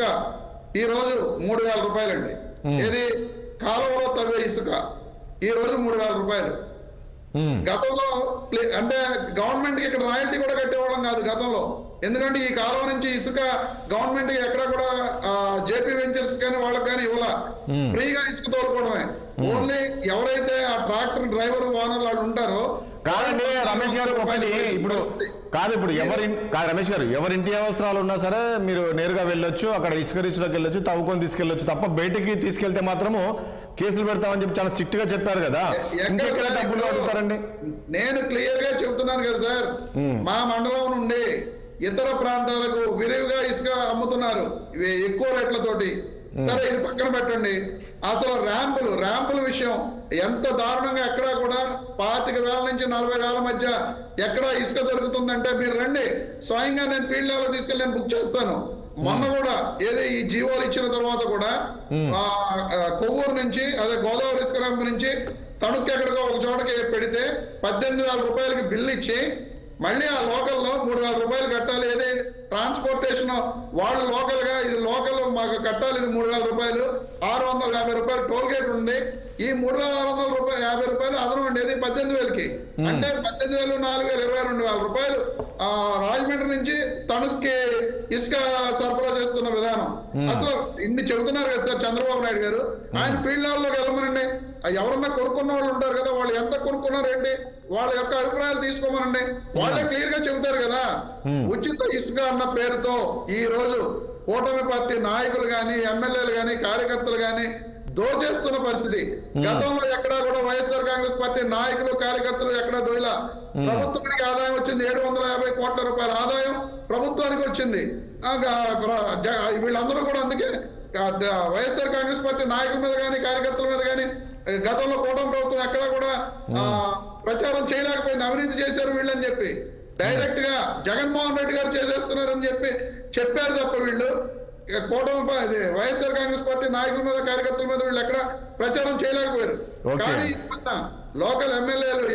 ఈ రోజు మూడు వేల రూపాయలండి ఇది కాలువలో తవ్వే ఇసుక ఈ రోజు మూడు వేల రూపాయలు ఉమ్. గతంలో ప్లే- అంటే గవర్నమెంట్ కి ఇక్కడ రాయల్టీ కూడా కట్టేవాళ్ళం కాదు గతంలో ఎందుకంటే ఈ కాలువ నుంచి ఇసుక గవర్నమెంట్ కి ఎక్కడ కూడా జేపీ వెంచర్స్ కానీ వాళ్ళకి కానీ ఇవ్వాల ఫ్రీగా ఇసుక తోలుకోవడమే ఓన్లీ ఎవరైతే ఆ ట్రాక్టర్ డ్రైవర్ ఓనర్ వాళ్ళు ఉంటారో కాదండి రమేష్ గారు ఒకటి ఇప్పుడు కాదు ఇప్పుడు ఎవరి కాదు రమేష్ గారు ఎవరి ఇంటి అవసరాలు ఉన్నా సరే మీరు నేరుగా వెళ్ళొచ్చు అక్కడ ఇసుక రీచ్లోకి వెళ్ళొచ్చు తవ్వుకొని తీసుకెళ్ళొచ్చు తప్ప బయటికి తీసుకెళ్తే మాత్రము కేసులు పెడతామని చెప్పి చాలా స్ట్రిక్ట్ గా చెప్పారు కదా ఎక్కడ ఇంకెక్కడ సార్ డబ్బులు ఇప్పుడు? అడుగుతారండి నేను క్లియర్ గా చెప్తున్నాను కదా సార్ మా మండలం నుండి ఇతర ప్రాంతాలకు విరివిగా ఇసుక అమ్ముతున్నారు ఇవి ఎక్కువ రేట్లతోటి సరే ఇది పక్కన పెట్టండి అసలు ర్యాంపులు ర్యాంపుల విషయం ఎంత దారుణంగా ఎక్కడా కూడా పాతిక వేల నుంచి నలభై వేల మధ్య ఎక్కడ ఇసుక దొరుకుతుందంటే మీరు రండి స్వయంగా నేను ఫీల్డ్ లెవెల్ తీసుకెళ్ళి నేను బుక్ చేస్తాను మొన్న కూడా ఏదో ఈ జీవోలు ఇచ్చిన తర్వాత కూడా ఆ, ఆ, కొవ్వూరు నుంచి అదే గోదావరి ఇసుక ర్యాంప్ నుంచి తణుకు ఎక్కడికో ఒక చోటకి పెడితే పద్దెనిమిది వేల రూపాయలకి బిల్లు ఇచ్చి మళ్ళీ ఆ లోకల్లో మూడు వేల రూపాయలు కట్టాలి ఏది ట్రాన్స్పోర్టేషన్ వాళ్ళు లోకల్ గా ఇది లోకల్ మాకు కట్టాలి ఇది మూడు వేల రూపాయలు ఆరు వందల యాభై రూపాయలు టోల్ గేట్ ఉంది ఈ మూడు వేల ఆరు వందల రూపాయలు యాభై రూపాయలు అదనం ఉండేది పద్దెనిమిది వేలకి అంటే పద్దెనిమిది వేలు నాలుగు వేలు ఇరవై రెండు వేల రూపాయలు ఆ రాజమండ్రి నుంచి తణుక్కి ఇసుక సరఫరా చేస్తున్న విధానం అసలు ఇన్ని చెబుతున్నారు కదా సార్ చంద్రబాబు నాయుడు గారు ఆయన ఫీల్డ్ లోకి వెళ్ళమనండి ఆ ఎవరన్నా కొనుక్కున్న వాళ్ళు ఉంటారు కదా వాళ్ళు ఎంత కొనుక్కున్నారు ఏంటి వాళ్ళ యొక్క అభిప్రాయాలు తీసుకోమనండి వాళ్ళే క్లియర్ గా చెబుతారు కదా ఉచిత ఇసుక అన్న పేరుతో ఈ రోజు కూటమి పార్టీ నాయకులు గాని ఎమ్మెల్యేలు గాని కార్యకర్తలు గాని దోచేస్తున్న పరిస్థితి గతంలో ఎక్కడా కూడా వైఎస్ఆర్ కాంగ్రెస్ పార్టీ నాయకులు కార్యకర్తలు ఎక్కడా దోయిలా ప్రభుత్వానికి ఆదాయం వచ్చింది ఏడు వందల యాభై కోట్ల రూపాయల ఆదాయం ప్రభుత్వానికి వచ్చింది ఆ, గ- ప్ర- జ- వీళ్ళందరూ కూడా అందుకే ఆ, ద- వైఎస్ఆర్ కాంగ్రెస్ పార్టీ నాయకుల మీద కానీ కార్యకర్తల మీద కానీ గతంలో కూటమి ప్రభుత్వం ఎక్కడా కూడా ఆ, ప్రచారం చేయలేకపోయింది అవినీతి చేశారు వీళ్ళని చెప్పి డైరెక్ట్ గా జగన్మోహన్ రెడ్డి గారు చేసేస్తున్నారని చెప్పి చెప్పారు తప్ప వీళ్ళు ఇక కూటమి పా- ఇది వైఎస్ఆర్ కాంగ్రెస్ పార్టీ నాయకుల మీద కార్యకర్తల మీద వీళ్ళు ఎక్కడ ప్రచారం చేయలేకపోయారు Okay. కానీ మొన్న లోకల్ ఎమ్మెల్యేలు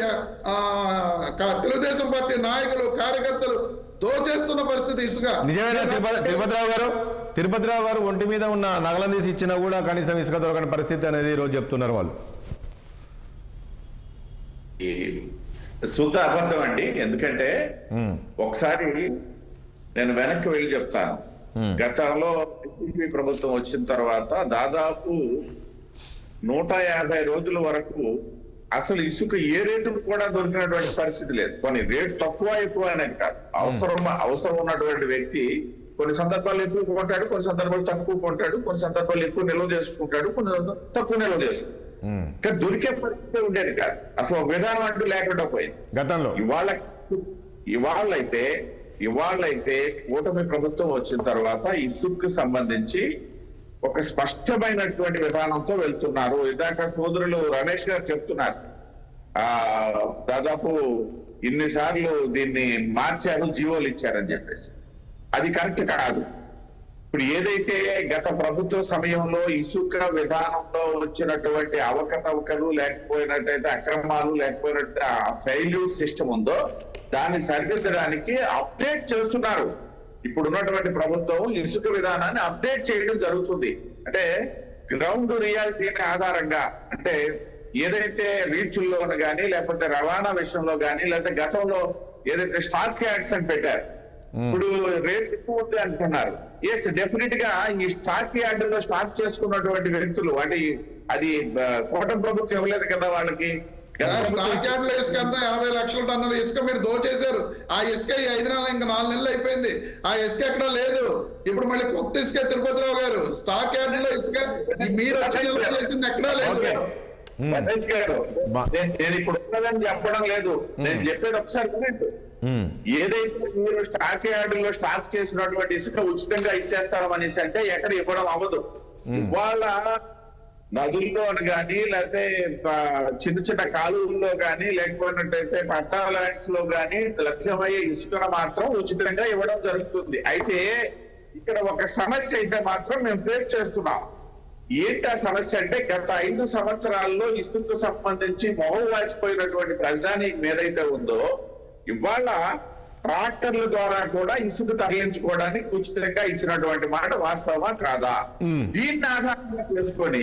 తెలుగుదేశం పార్టీ నాయకులు కార్యకర్తలు దోచేస్తున్న పరిస్థితి ఇసుక నిజమేనా తిరుపతి తిరుపతిరావు గారు తిరుపతిరావు గారు ఒంటి మీద ఉన్న నగలను తీసి ఇచ్చినా కూడా కనీసం ఇసుక దొరకని పరిస్థితి అనేది ఈ రోజు చెప్తున్నారు వాళ్ళు ఈ శుద్ధ అబద్ధం అండి ఎందుకంటే ఉమ్. ఒకసారి నేను వెనక్కి వెళ్ళి చెప్తాను గతంలో టీడీపీ ప్రభుత్వం వచ్చిన తర్వాత దాదాపు నూట యాభై రోజుల వరకు అసలు ఇసుక ఏ రేటుకు కూడా దొరికినటువంటి పరిస్థితి లేదు కొన్ని రేటు తక్కువ ఎక్కువ అనేది కాదు అవసరం అవసరం ఉన్నటువంటి వ్యక్తి కొన్ని సందర్భాలు ఎక్కువ కొంటాడు కొన్ని సందర్భాలు తక్కువ కొంటాడు కొన్ని సందర్భాలు ఎక్కువ నిల్వ చేసుకుంటాడు కొన్ని సందర్భాలు తక్కువ నిల్వ చేసుకుంటాడు ఉమ్. కానీ దొరికే పరిస్థితి ఉండేది కాదు అసలు ఒక విధానం అంటూ లేకుండా పోయింది గతంలో ఇవాళ ఇవాళ్ళైతే ఇవాళ్ళైతే కూటమి ప్రభుత్వం వచ్చిన తర్వాత ఇసుక్కు సంబంధించి ఒక స్పష్టమైనటువంటి విధానంతో వెళ్తున్నారు ఇందాక సోదరులు రమేష్ గారు చెప్తున్నారు ఆ దాదాపు ఇన్నిసార్లు దీన్ని మార్చారు జీవోలు ఇచ్చారని చెప్పేసి అది కరెక్ట్ కాదు ఇప్పుడు ఏదైతే గత ప్రభుత్వ సమయంలో ఇసుక విధానంలో వచ్చినటువంటి అవకతవకలు లేకపోయినట్టయితే అక్రమాలు లేకపోయినట్టు ఆ ఫెయిల్యూర్ సిస్టమ్ ఉందో దాన్ని సరిదిద్దడానికి అప్డేట్ చేస్తున్నారు ఇప్పుడు ఉన్నటువంటి ప్రభుత్వం ఇసుక విధానాన్ని అప్డేట్ చేయడం జరుగుతుంది అంటే గ్రౌండ్ రియాలిటీని ఆధారంగా అంటే ఏదైతే రీచుల్లోను కానీ లేకపోతే రవాణా విషయంలో కానీ లేకపోతే గతంలో ఏదైతే స్టాక్ యాడ్స్ అని పెట్టారు ఇప్పుడు రేట్ ఎక్కువ ఉంది అంటున్నారు ఎస్ డెఫినెట్ గా ఈ స్టాక్ యార్డులో స్టాక్ చేసుకున్నటువంటి వ్యక్తులు అంటే ఈ- అది ఆ, కూటమి ప్రభుత్వం ఇవ్వలేదు కదా వాళ్ళకి గత ప్రభుత్వం స్టాక్ యార్డ్లో ఇసుక అంతా ఎనభై లక్షల టన్నుల ఇసుక మీరు దోచేశారు ఆ ఇసుక ఈ ఐదు నెలలు ఇంకా నాలుగు నెలలు అయిపోయింది ఆ ఇసుక ఎక్కడ లేదు ఇప్పుడు మళ్ళీ కొత్త ఇసుక తిరుపతిరావు గారు స్టాక్ యార్డులో ఇసుక ఈ మీరు వచ్చి నిల్వ చేసింది ఎక్కడా లేదు ఓకే రమేష్ గారు బా- నేను నేను ఇప్పుడు ఉన్నదని చెప్పడం లేదు నేను చెప్పేది ఒకసారి వినండి. మ్మ్. ఏదైతే మీరు స్టాక్ యార్డులో స్టాక్ చేసినటువంటి ఇసుక ఉచితంగా ఇచ్చేస్తాం అనేసి అంటే ఎక్కడ ఇవ్వడం అవ్వదు వాళ్ళ నదుల్లో కానీ లేకపోతే ఆ, చిన్న చిన్న కాలువల్లో కానీ లేకపోయినట్టయితే పట్టా ల్యాండ్స్ లో కానీ లభ్యమయ్యే ఇసుకను మాత్రం ఉచితంగా ఇవ్వడం జరుగుతుంది అయితే ఇక్కడ ఒక సమస్య అయితే మాత్రం మేము ఫేస్ చేస్తున్నాం ఏంటి ఆ సమస్య అంటే గత ఐదు సంవత్సరాల్లో ఇసుకు సంబంధించి మొహం వాసిపోయినటువంటి ప్రజానీకం ఏదైతే ఉందో ఇవాళ ట్రాక్టర్ల ద్వారా కూడా ఇసుక తరలించుకోవడానికి ఉచితంగా ఇచ్చినటువంటి మాట వాస్తవమా కాదా దీన్ని ఆధారంగా చేసుకొని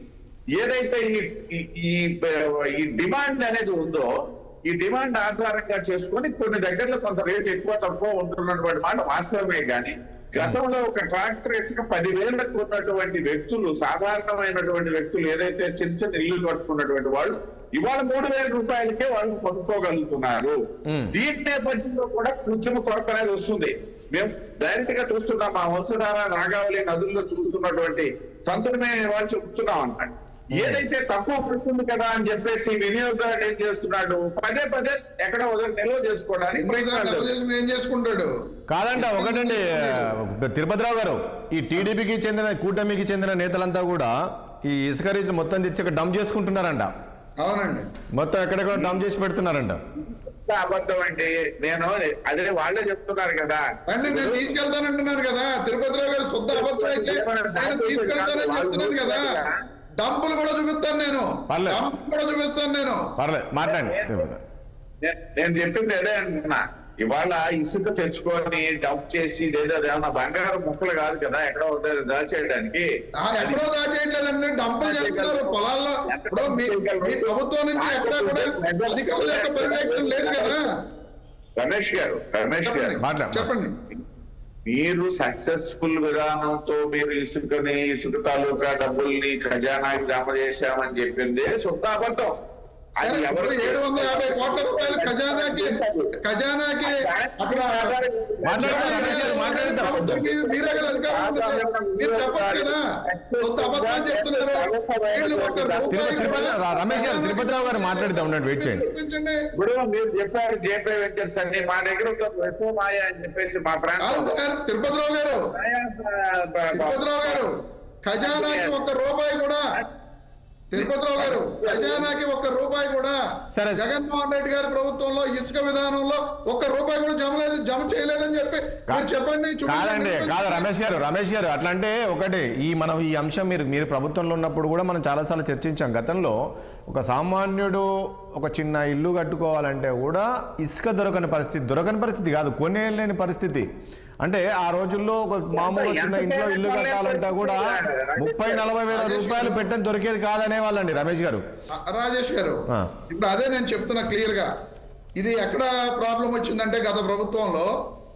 ఏదైతే ఈ- ఈ- ఈ ఈ డిమాండ్ అనేది ఉందో ఈ డిమాండ్ ఆధారంగా చేసుకొని కొన్ని దగ్గరలో కొంత రేట్ ఎక్కువ తక్కువ ఉంటున్నటువంటి మాట వాస్తవమే కానీ గతంలో ఒక ట్రాక్టర్ ఇసుక పదివేలకు ఉన్నటువంటి వ్యక్తులు సాధారణమైనటువంటి వ్యక్తులు ఏదైతే చిన్న చిన్న ఇల్లు కట్టుకున్నటువంటి వాళ్ళు ఇవాళ మూడు వేల రూపాయలకే వాళ్ళు కొనుక్కోగలుగుతున్నారు దీని నేపథ్యంలో కూడా కృత్రిమ కొరత అనేది వస్తుంది మేము డైరెక్ట్ గా చూస్తున్నాం మా వంశధార నాగావళి నదుల్లో చూస్తున్నటువంటి తంతుని మేము వాళ్ళు చెప్తున్నాం అన్నమాట ఏదైతే తక్కువ పడుతుంది కదా అని చెప్పేసి వినియోగదారుడు ఏం చేస్తున్నాడు పదే పదే ఎక్కడ వదిలి నిల్వ చేసుకోవడానికి ప్రయత్నాలు డబ్బు జరుగుతున్నాయి. చేసి ఏం చేసుకుంటాడు కాదంట ఒకటండి తిరుపతిరావు గారు ఈ టీడీపీకి చెందిన కూటమికి చెందిన నేతలంతా కూడా ఈ ఇసుక రీచ్లు మొత్తం తెచ్చి ఇక్కడ డంప్ చేసుకుంటున్నారంట అవునండి మొత్తం ఎక్కడెక్కడ డంప్ చేసి పెడుతున్నారంట ఎంత అబద్ధం అండి నేను అదే వాళ్ళే చెప్తున్నారు కదా రండి నేను తీసుకెళ్తానంటున్నాను కదా తిరుపతిరావు గారు శుద్ధ అబద్ధం అయితే నేను తీసుకెళ్తానని చెప్తున్నాను కదా డంపులు కూడా చూపిస్తాను నేను పర్లేదు. డంప్ కూడా చూపిస్తాను నేను పర్లేదు మాట్లాడండి తిరుపతి నే- నేను చెప్పింది అదే అంటున్నా ఇవాళ ఇసుక తెచ్చుకొని డంప్ చేసి ఇదేదో అదేమన్నా బంగారం ముక్కలు కాదు కదా ఎక్కడో వద్ద దాచేయడానికి ఆ, ఎక్కడో దాచేయట్లేదండి డంపులు చేస్తున్నారు పొలాల్లో ఇప్పుడు మీ మీ ప్రభుత్వం నుంచి ఎక్కడా కూడా అధికారుల యొక్క పర్యవేక్షణ లేదు కదా రమేష్ గారు రమేష్ గారు చెప్పండి మాట్లాడు. చెప్పండి మీరు సక్సెస్ఫుల్ విధానంతో మీరు ఇసుకని ఇసుక తాలూకా డబ్బుల్ని ఖజానాకి జమ చేశామని చెప్పింది శుద్ధ అబద్ధం అది సరే, ఇప్పుడు ఎవరు ఏడు వందల యాభై కోట్ల రూపాయలు ఖజానాకి ఖజానాకి అక్కడ మాట్లాడతాం, రమేష్ గారు, మాట్లాడతాం. ప్రభుత్వం మీ- మీరే కదా అధికారంలో ఉన్నారు. మీరు చెప్పచ్చు కదా కొత్త అబద్ధాలు చెప్తున్నారు వీళ్ళు ఒక రూపాయి తిరుపతి తిరుపతి కూడా రా- రమేష్ గారు తిరుపతిరావు గారు మాట్లాడితే ఉండండి వెయిట్ చేయండి చూపించండి ఇప్పుడు మీరు చెప్పారు జేపీ వెంచర్స్ అన్ని మా దగ్గర ఒక ఎక్కువ మాయ అని చెప్పేసి మా కాదు ప్రాంతంలో సార్ తిరుపతిరావు గారు మాయా, బ- బ- తిరుపతిరావు గారు ఖజానాకి ఒక్క రూపాయి కూడా తిరుపతిరావు గారు ఖజానాకి ఒక్క రూపాయి కూడా సరే. జగన్మోహన్ రెడ్డి గారి ప్రభుత్వంలో ఇసుక విధానంలో ఒక్క రూపాయి కూడా జమ లేదు జమ చేయలేదని చెప్పి మీరు చెప్పండి కాదండి చూపించండి. కాదు రమేష్ గారు రమేష్ గారు అట్లా అంటే ఒకటి ఈ మనం ఈ అంశం మీరు మీరు ప్రభుత్వంలో ఉన్నప్పుడు కూడా మనం చాలాసార్లు చర్చించాం గతంలో ఒక సామాన్యుడు ఒక చిన్న ఇల్లు కట్టుకోవాలంటే కూడా ఇసుక దొరకని పరిస్థితి దొరకని పరిస్థితి కాదు కొనేలేని పరిస్థితి అంటే ఆ రోజుల్లో ఒక మామూలు చిన్న ఇంట్లో ఇల్లు కట్టాలంటే కూడా ముప్పై నలభై వేల రూపాయలు పెట్టని దొరికేది కాదనే వాళ్ళండి రమేష్ గారు ఆ, రాజేష్ గారు ఆ. ఇప్పుడు అదే నేను చెప్తున్నా క్లియర్ గా ఇది ఎక్కడ ప్రాబ్లం వచ్చిందంటే గత ప్రభుత్వంలో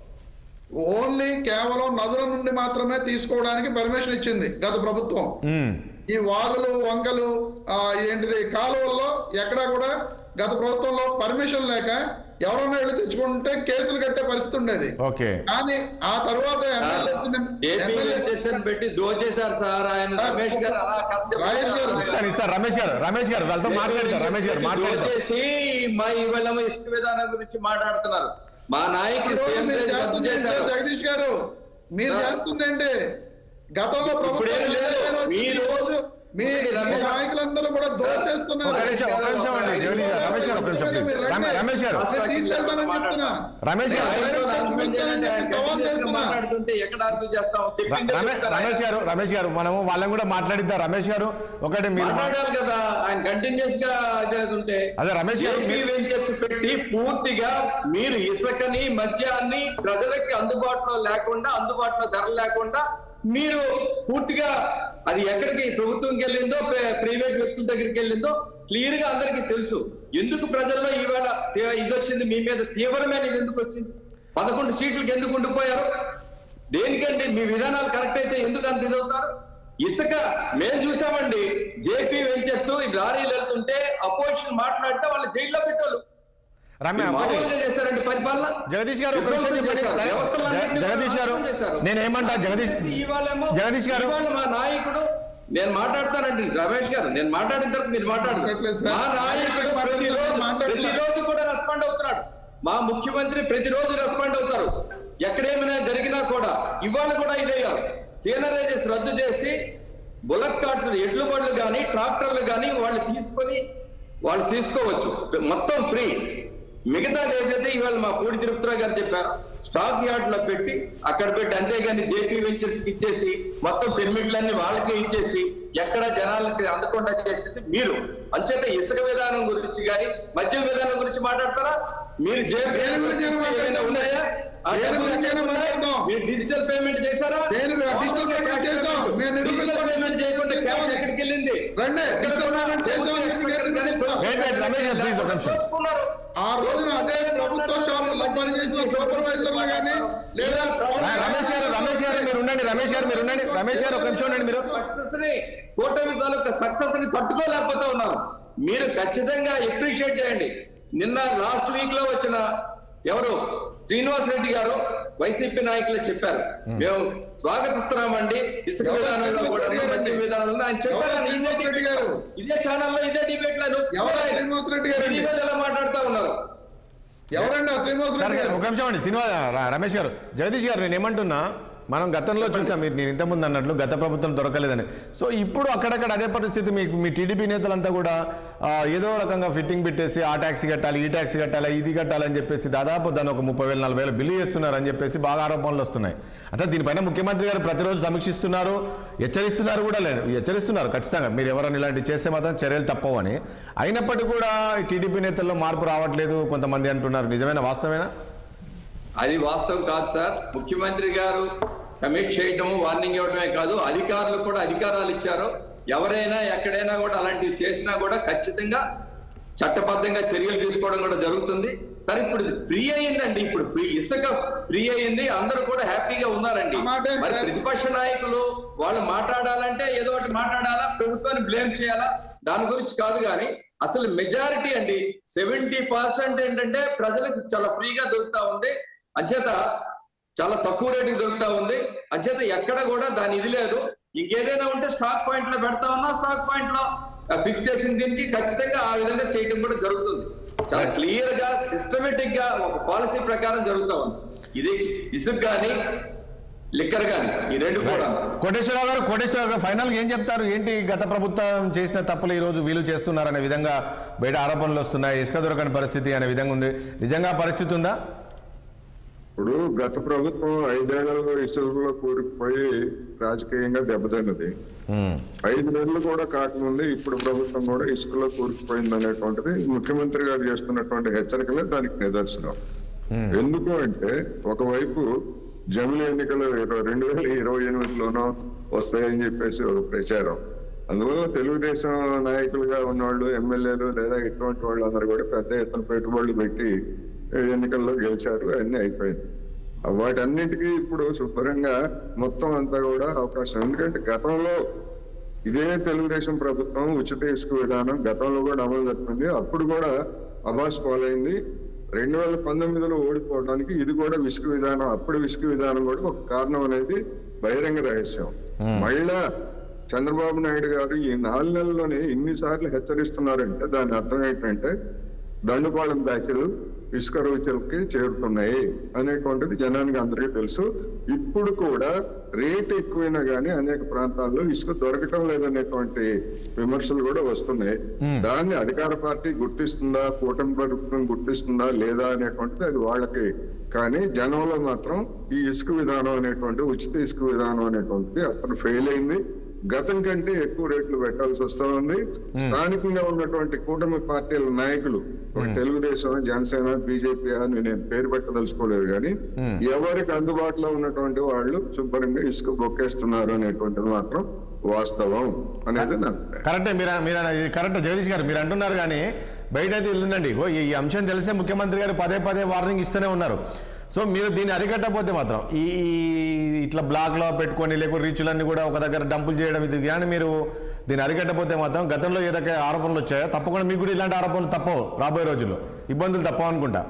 ఓన్లీ కేవలం నదుల నుండి మాత్రమే తీసుకోవడానికి పర్మిషన్ ఇచ్చింది గత ప్రభుత్వం ఉమ్, ఈ వాగులు వంకలు ఆ, ఏంటిది కాలువల్లో ఎక్కడా కూడా గత ప్రభుత్వంలో పర్మిషన్ లేక ఎవరైనా వెళ్ళి తెచ్చుకుంటే కేసులు కట్టే పరిస్థితి ఉండేది ఓకే కానీ ఆ తర్వాత ఏపీ వెంచర్స్ పెట్టి దోచేశారు సార్ ఆయన రమేష్ గారు అలా కథ రాజేష్ గారు, చెప్తున్నారు. ఇస్తాను ఇస్తాను రమేష్ గారు రమేష్ గారు వాళ్ళతో మాట్లాడతారు రమేష్ గారు మాట్లాడతారు దోచేసి మా ఇవాళ ఇసుక విధానం గురించి మాట్లాడుతున్నారు మా నాయకుడు సీఎం మీరు రద్దు చేస్తుంది ఏంటి చేశారు జగదీష్ గారు మీరు సార్. చేస్తుంది ఏంటి గతంలో ప్రభుత్వం ఇప్పుడేం లేదు. ఈ మీరు రోజు మీ మీ నాయకులందరూ కూడా దోచేస్తున్నారు ఒక నిమిషం ఒక నిమిషం అండి జగదీష్ గారు రమేష్ గారు ఒక నిమిషం ప్లీజ్ రమే- రమేష్ గారు అసలు తీసుకెళ్తానని చెప్తున్నా రమేష్ గారు మాట్లాడుతుంటే ఎక్కడ అర్థం చేస్తాం చెప్పిందే రమే- చెప్తారా? రమేష్ గారు రమేష్ గారు మనము వాళ్ళని కూడా మాట్లాడిద్దాం రమేష్ గారు ఒకటి మీరు మాట్లాడాలి కదా ఆయన కంటిన్యూస్ గా అదే ఉంటే అదే రమేష్ గారు ఏపీ మీరు- వెంచర్స్ పెట్టి పూర్తిగా మీరు ఇసుకని మద్యాన్ని ప్రజలకి అందుబాటులో లేకుండా అందుబాటులో ధర లేకుండా మీరు పూర్తిగా అది ఎక్కడికి ప్రభుత్వంకి వెళ్ళిందో ప్ర- ప్రైవేట్ వ్యక్తుల దగ్గరికి వెళ్ళిందో క్లియర్ గా అందరికీ తెలుసు ఎందుకు ప్రజల్లో ఈవేళ తీ- ఇది వచ్చింది మీ మీద తీవ్రమైన ఇది ఎందుకు వచ్చింది పదకొండు సీట్లకు ఎందుకు ఉండిపోయారు దేనికండి మీ విధానాలు కరెక్ట్ అయితే ఎందుకు అంత ఇదవుతారు ఇసుక మేము చూసామండి జేపీ వెంచర్స్ ఈ లారీలు వెళ్తుంటే అపోజిషన్ మాట్లాడితే వాళ్ళు జైల్లో పెట్టారు రమ్య ఒకటి మామూలుగా చేశారండి పరిపాలన జగదీష్ గారు ఒక నిమిషం విధ్వంసం చెప్పండి చేశారు. సరే, వ్యవస్థలన్నింటినీ జగ- జగదీష్ గారు నాశనం చేశారు. నేను ఏమంటా జగదీష్ చేసి ఇవాళేమో జగదీష్ గారు ఇవాళ మా నాయకుడు నేను మాట్లాడతానండి రమేష్ గారు నేను మాట్లాడిన తర్వాత మీరు మాట్లాడతారు మాట్లాడలేదు సార్. మా నాయకుడు ప్రతిరోజు మాట్లాడలేదు. ప్రతిరోజు కూడా రెస్పాండ్ అవుతున్నాడు మా ముఖ్యమంత్రి ప్రతిరోజు రెస్పాండ్ అవుతారు ఎక్కడేమైనా జరిగినా కూడా ఇవాళ కూడా ఇదయ్యారు సీనరేజెస్ రద్దు చేసి బులక్ కార్డ్స్ ఎడ్ల బండ్లు కానీ ట్రాక్టర్లు కానీ వాళ్ళు తీసుకొని వాళ్ళు తీసుకోవచ్చు మొత్తం ఫ్రీ మిగతాది ఏదైతే ఇవాళ మా పూడి తిరుపతిరావు గారు చెప్పారు స్టాక్ యార్డ్ లో పెట్టి అక్కడ పెట్టి అంతేగాని జేపీ వెంచర్స్ కి ఇచ్చేసి మొత్తం పెర్మిట్లన్నీ వాళ్ళకే ఇచ్చేసి ఎక్కడ జనాలకి అందకుండా చేసింది మీరు అంచేత ఇసుక విధానం గురించి కానీ మద్యం విధానం గురించి మాట్లాడతారా మీరు జేపీ దేని గురించి అయినా ఏమైనా ఉన్నాయా ఆ దేని డబ్బులు గురించి అయినా ఎక్కడ ఉన్నాయి? మాట్లాడదాం. మీరు డిజిటల్ పేమెంట్ చేశారా దేని డిజిటల్ పేమెంట్ చేశాం. నేను డిజిటల్ నిరూపిస్తాను. పేమెంట్ చేయకుండా క్యాష్ ఎక్కడికి వెళ్ళింది రండి, ఎక్కడ డిజిటల్ కూడా పేమెంట్ చేశాం అని చెప్పి నేను నిరూపిస్తాను. Wait, wait, రమేష్ గారు, please, ఒక నిమిషం. దోచుకున్నారు. ఆ రోజున అదే ప్రభుత్వ షాపుల్లో పనిచేసిన సూపర్వైజర్లు కానీ లేదా రా- రమేష్ గారు రమేష్ గారు మీరు ఉండండి రమేష్ గారు మీరు ఉండండి రమేష్ గారు ఒక నిమిషం ఉండండి మీరు సక్సెస్ ని కూటమి తాలూకా సక్సెస్ ని తట్టుకోలేకపోతే ఉన్నారు మీరు ఖచ్చితంగా అప్రిషియేట్ చేయండి నిన్న లాస్ట్ వీక్ లో వచ్చిన ఎవరు శ్రీనివాస్ రెడ్డి గారు వైసీపీ నాయకులు చెప్పారు మేము స్వాగతిస్తున్నామండి ఇసుక ఎవరు విధానంలో కూడా శ్రీనివాస్ రెడ్డి గారు? మద్యం విధానంలో ఆయన చెప్పారు ఎవరు శ్రీనివాస్ రెడ్డి గారు? ఇదే ఛానల్లో ఇదే డిబేట్ లను ఎవరు శ్రీనివాస్ రెడ్డి గారు? ఈ రోజు ఎలా మాట్లాడుతా ఉన్నారు ఎవరండి ఆ శ్రీనివాస్ సరే రెడ్డి సరే, గారు ఒక నిమిషం అండి సినిమా ర- రమేష్ గారు జగదీష్ గారు నేను ఏమంటున్నా మనం గతంలో చూసాం మీరు నేను ఇంతకుముందు అన్నట్లు గత ప్రభుత్వం దొరకలేదని సో ఇప్పుడు అక్కడక్కడ అదే పరిస్థితి మీకు మీ టీడీపీ నేతలంతా కూడా ఆ, ఏదో రకంగా ఫిట్టింగ్ పెట్టేసి ఆ ట్యాక్స్ కట్టాలి ఈ ట్యాక్స్ కట్టాలి ఇది కట్టాలి అని చెప్పేసి దాదాపు దాన్ని ఒక ముప్పై వేలు నలభై వేలు బిల్లు చేస్తున్నారు అని చెప్పేసి బాగా ఆరోపణలు వస్తున్నాయి అంటే దీనిపైన ముఖ్యమంత్రి గారు ప్రతిరోజు సమీక్షిస్తున్నారు హెచ్చరిస్తున్నారు కూడా లేదు హెచ్చరిస్తున్నారు ఖచ్చితంగా మీరు ఎవరైనా ఇలాంటివి చేస్తే మాత్రం చర్యలు తప్పవని అయినప్పటికీ కూడా ఈ టీడీపీ నేతల్లో మార్పు రావట్లేదు కొంతమంది అంటున్నారు నిజమైన వాస్తవేనా అది వాస్తవం కాదు సార్ ముఖ్యమంత్రి గారు సమీక్ష చేయటము వార్నింగ్ ఇవ్వటమే కాదు అధికారులు కూడా అధికారాలు ఇచ్చారు ఎవరైనా ఎక్కడైనా కూడా అలాంటివి చేసినా కూడా ఖచ్చితంగా చట్టబద్ధంగా చర్యలు తీసుకోవడం కూడా జరుగుతుంది సరే ఇప్పుడు ఫ్రీ అయ్యిందండి ఇప్పుడు ఫ్రీ ఇసుక ఫ్రీ అయ్యింది అందరూ కూడా హ్యాపీగా ఉన్నారండి ఆ మాటే మరి సార్. ప్రతిపక్ష నాయకులు వాళ్ళు మాట్లాడాలంటే ఏదో ఒకటి మాట్లాడాలా ప్రభుత్వాన్ని బ్లేమ్ చేయాలా దాని గురించి కాదు కానీ అసలు మెజారిటీ అండి సెవెంటీ పర్సెంట్ ఏంటంటే ప్రజలకు చాలా ఫ్రీగా దొరుకుతా ఉంది అంచేత చాలా తక్కువ రేటుకి దొరుకుతా ఉంది అంచేత ఎక్కడ కూడా దాని ఇది లేదు ఇంకేదైనా ఉంటే స్టాక్ పాయింట్ లో పెడతా ఉన్నా స్టాక్ పాయింట్ లో ఫిక్స్ చేసిన దీనికి ఖచ్చితంగా ఆ విధంగా చేయడం కూడా జరుగుతుంది చాలా క్లియర్ గా సిస్టమేటిక్ గా ఒక పాలసీ ప్రకారం జరుగుతా ఉంది ఇది ఇసుక కానీ లిక్కర్ కానీ ఈ రెండు కూడా కోటేశ్వరరావు గారు కోటేశ్వరరావు గారు ఫైనల్ ఏం చెప్తారు ఏంటి గత ప్రభుత్వం చేసిన తప్పులు ఈ రోజు వీలు చేస్తున్నారనే విధంగా బయట ఆరోపణలు వస్తున్నాయి ఇసుక దొరకని పరిస్థితి అనే విధంగా ఉంది నిజంగా ఆ పరిస్థితి ఉందా ఇప్పుడు గత ప్రభుత్వం ఐదేళ్లలో ఇసుకలో కూరుకుపోయి రాజకీయంగా దెబ్బతిన్నది ఉమ్. ఐదు నెలలు కూడా కాకముందే ఇప్పుడు ప్రభుత్వం కూడా ఇసుకలో కూరుకుపోయింది అనేటువంటిది ముఖ్యమంత్రి గారు చేస్తున్నటువంటి హెచ్చరికలే దానికి నిదర్శనం ఎందుకు అంటే ఒకవైపు జమిలి ఎన్నికలు ఇరవై- రెండు వేల ఇరవై ఎనిమిదిలోనో వస్తాయని చెప్పేసి ఒక ప్రచారం అందువల్ల తెలుగుదేశం నాయకులుగా ఉన్నవాళ్ళు ఎమ్మెల్యేలు లేదా ఇటువంటి వాళ్ళందరూ కూడా పెద్ద ఎత్తున పెట్టుబడులు పెట్టి ఎన్నికల్లో గెలిచారు అన్ని అయిపోయింది వాటన్నిటికీ ఇప్పుడు శుభ్రంగా మొత్తం అంతా కూడా అవకాశం ఎందుకంటే గతంలో ఇదే తెలుగుదేశం ప్రభుత్వం ఉచిత ఇసుక విధానం గతంలో కూడా అమలు జరిపింది అప్పుడు కూడా అబాస్ పాలైంది రెండు వేల పంతొమ్మిదిలో ఓడిపోవడానికి ఇది కూడా విసుక విధానం అప్పుడు విసుక విధానం కూడా ఒక కారణం అనేది బహిరంగ రహస్యం మళ్ళా చంద్రబాబు నాయుడు గారు ఈ నాలుగు నెలల్లోనే ఇన్నిసార్లు హెచ్చరిస్తున్నారంటే దాని అర్థం ఏంటంటే దండుపాలెం బ్యాచ్లు ఇసుక రుచులకి చేరుతున్నాయి అనేటువంటిది జనానికి అందరికీ తెలుసు ఇప్పుడు కూడా రేట్ ఎక్కువైనా కానీ అనేక ప్రాంతాల్లో ఇసుక దొరకటం లేదనేటువంటి విమర్శలు కూడా వస్తున్నాయి దాన్ని అధికార పార్టీ గుర్తిస్తుందా కూటమి ప్రభుత్వం గుర్తిస్తుందా లేదా అనేటువంటిది అది వాళ్ళకి కానీ జనంలో మాత్రం ఈ ఇసుక విధానం అనేటువంటి ఉచిత ఇసుక విధానం అనేటువంటిది అప్పుడు ఫెయిల్ అయింది గతం కంటే ఎక్కువ రేట్లు పెట్టాల్సి వస్తా ఉంది స్థానికంగా ఉన్నటువంటి కూటమి పార్టీల నాయకులు ఒక తెలుగుదేశం జనసేన బీజేపీ అని నేను పేరు పెట్టదలుచుకోలేదు కానీ ఎవరికి అందుబాటులో ఉన్నటువంటి వాళ్ళు శుభ్రంగా ఇసుక బొక్కేస్తున్నారు అనేటువంటిది మాత్రం వాస్తవం అనేది నా అభిప్రాయం. కరెక్టే మీరు మీరు అన్న- ఇది కరెక్ట్ జగదీష్ గారు మీరు అంటున్నారు కానీ బయట అయితే ఇల్లుందండి ఇగో ఈ ఈ అంశం తెలిసే ముఖ్యమంత్రి గారు పదే పదే వార్నింగ్ ఇస్తూనే ఉన్నారు సో మీరు దీన్ని అరికట్టకపోతే మాత్రం ఈ ఈ ఇట్లా బ్లాక్లో పెట్టుకొని లేకపోతే రీచులన్నీ కూడా ఒక దగ్గర డంపులు చేయడం ఇది కానీ మీరు దీన్ని అరికట్టకపోతే మాత్రం గతంలో ఏ రకమైన ఆరోపణలు వచ్చాయో తప్పకుండా మీకు కూడా ఇలాంటి ఆరోపణలు తప్పవు రాబోయే రోజుల్లో ఇబ్బందులు తప్పవు అనుకుంటా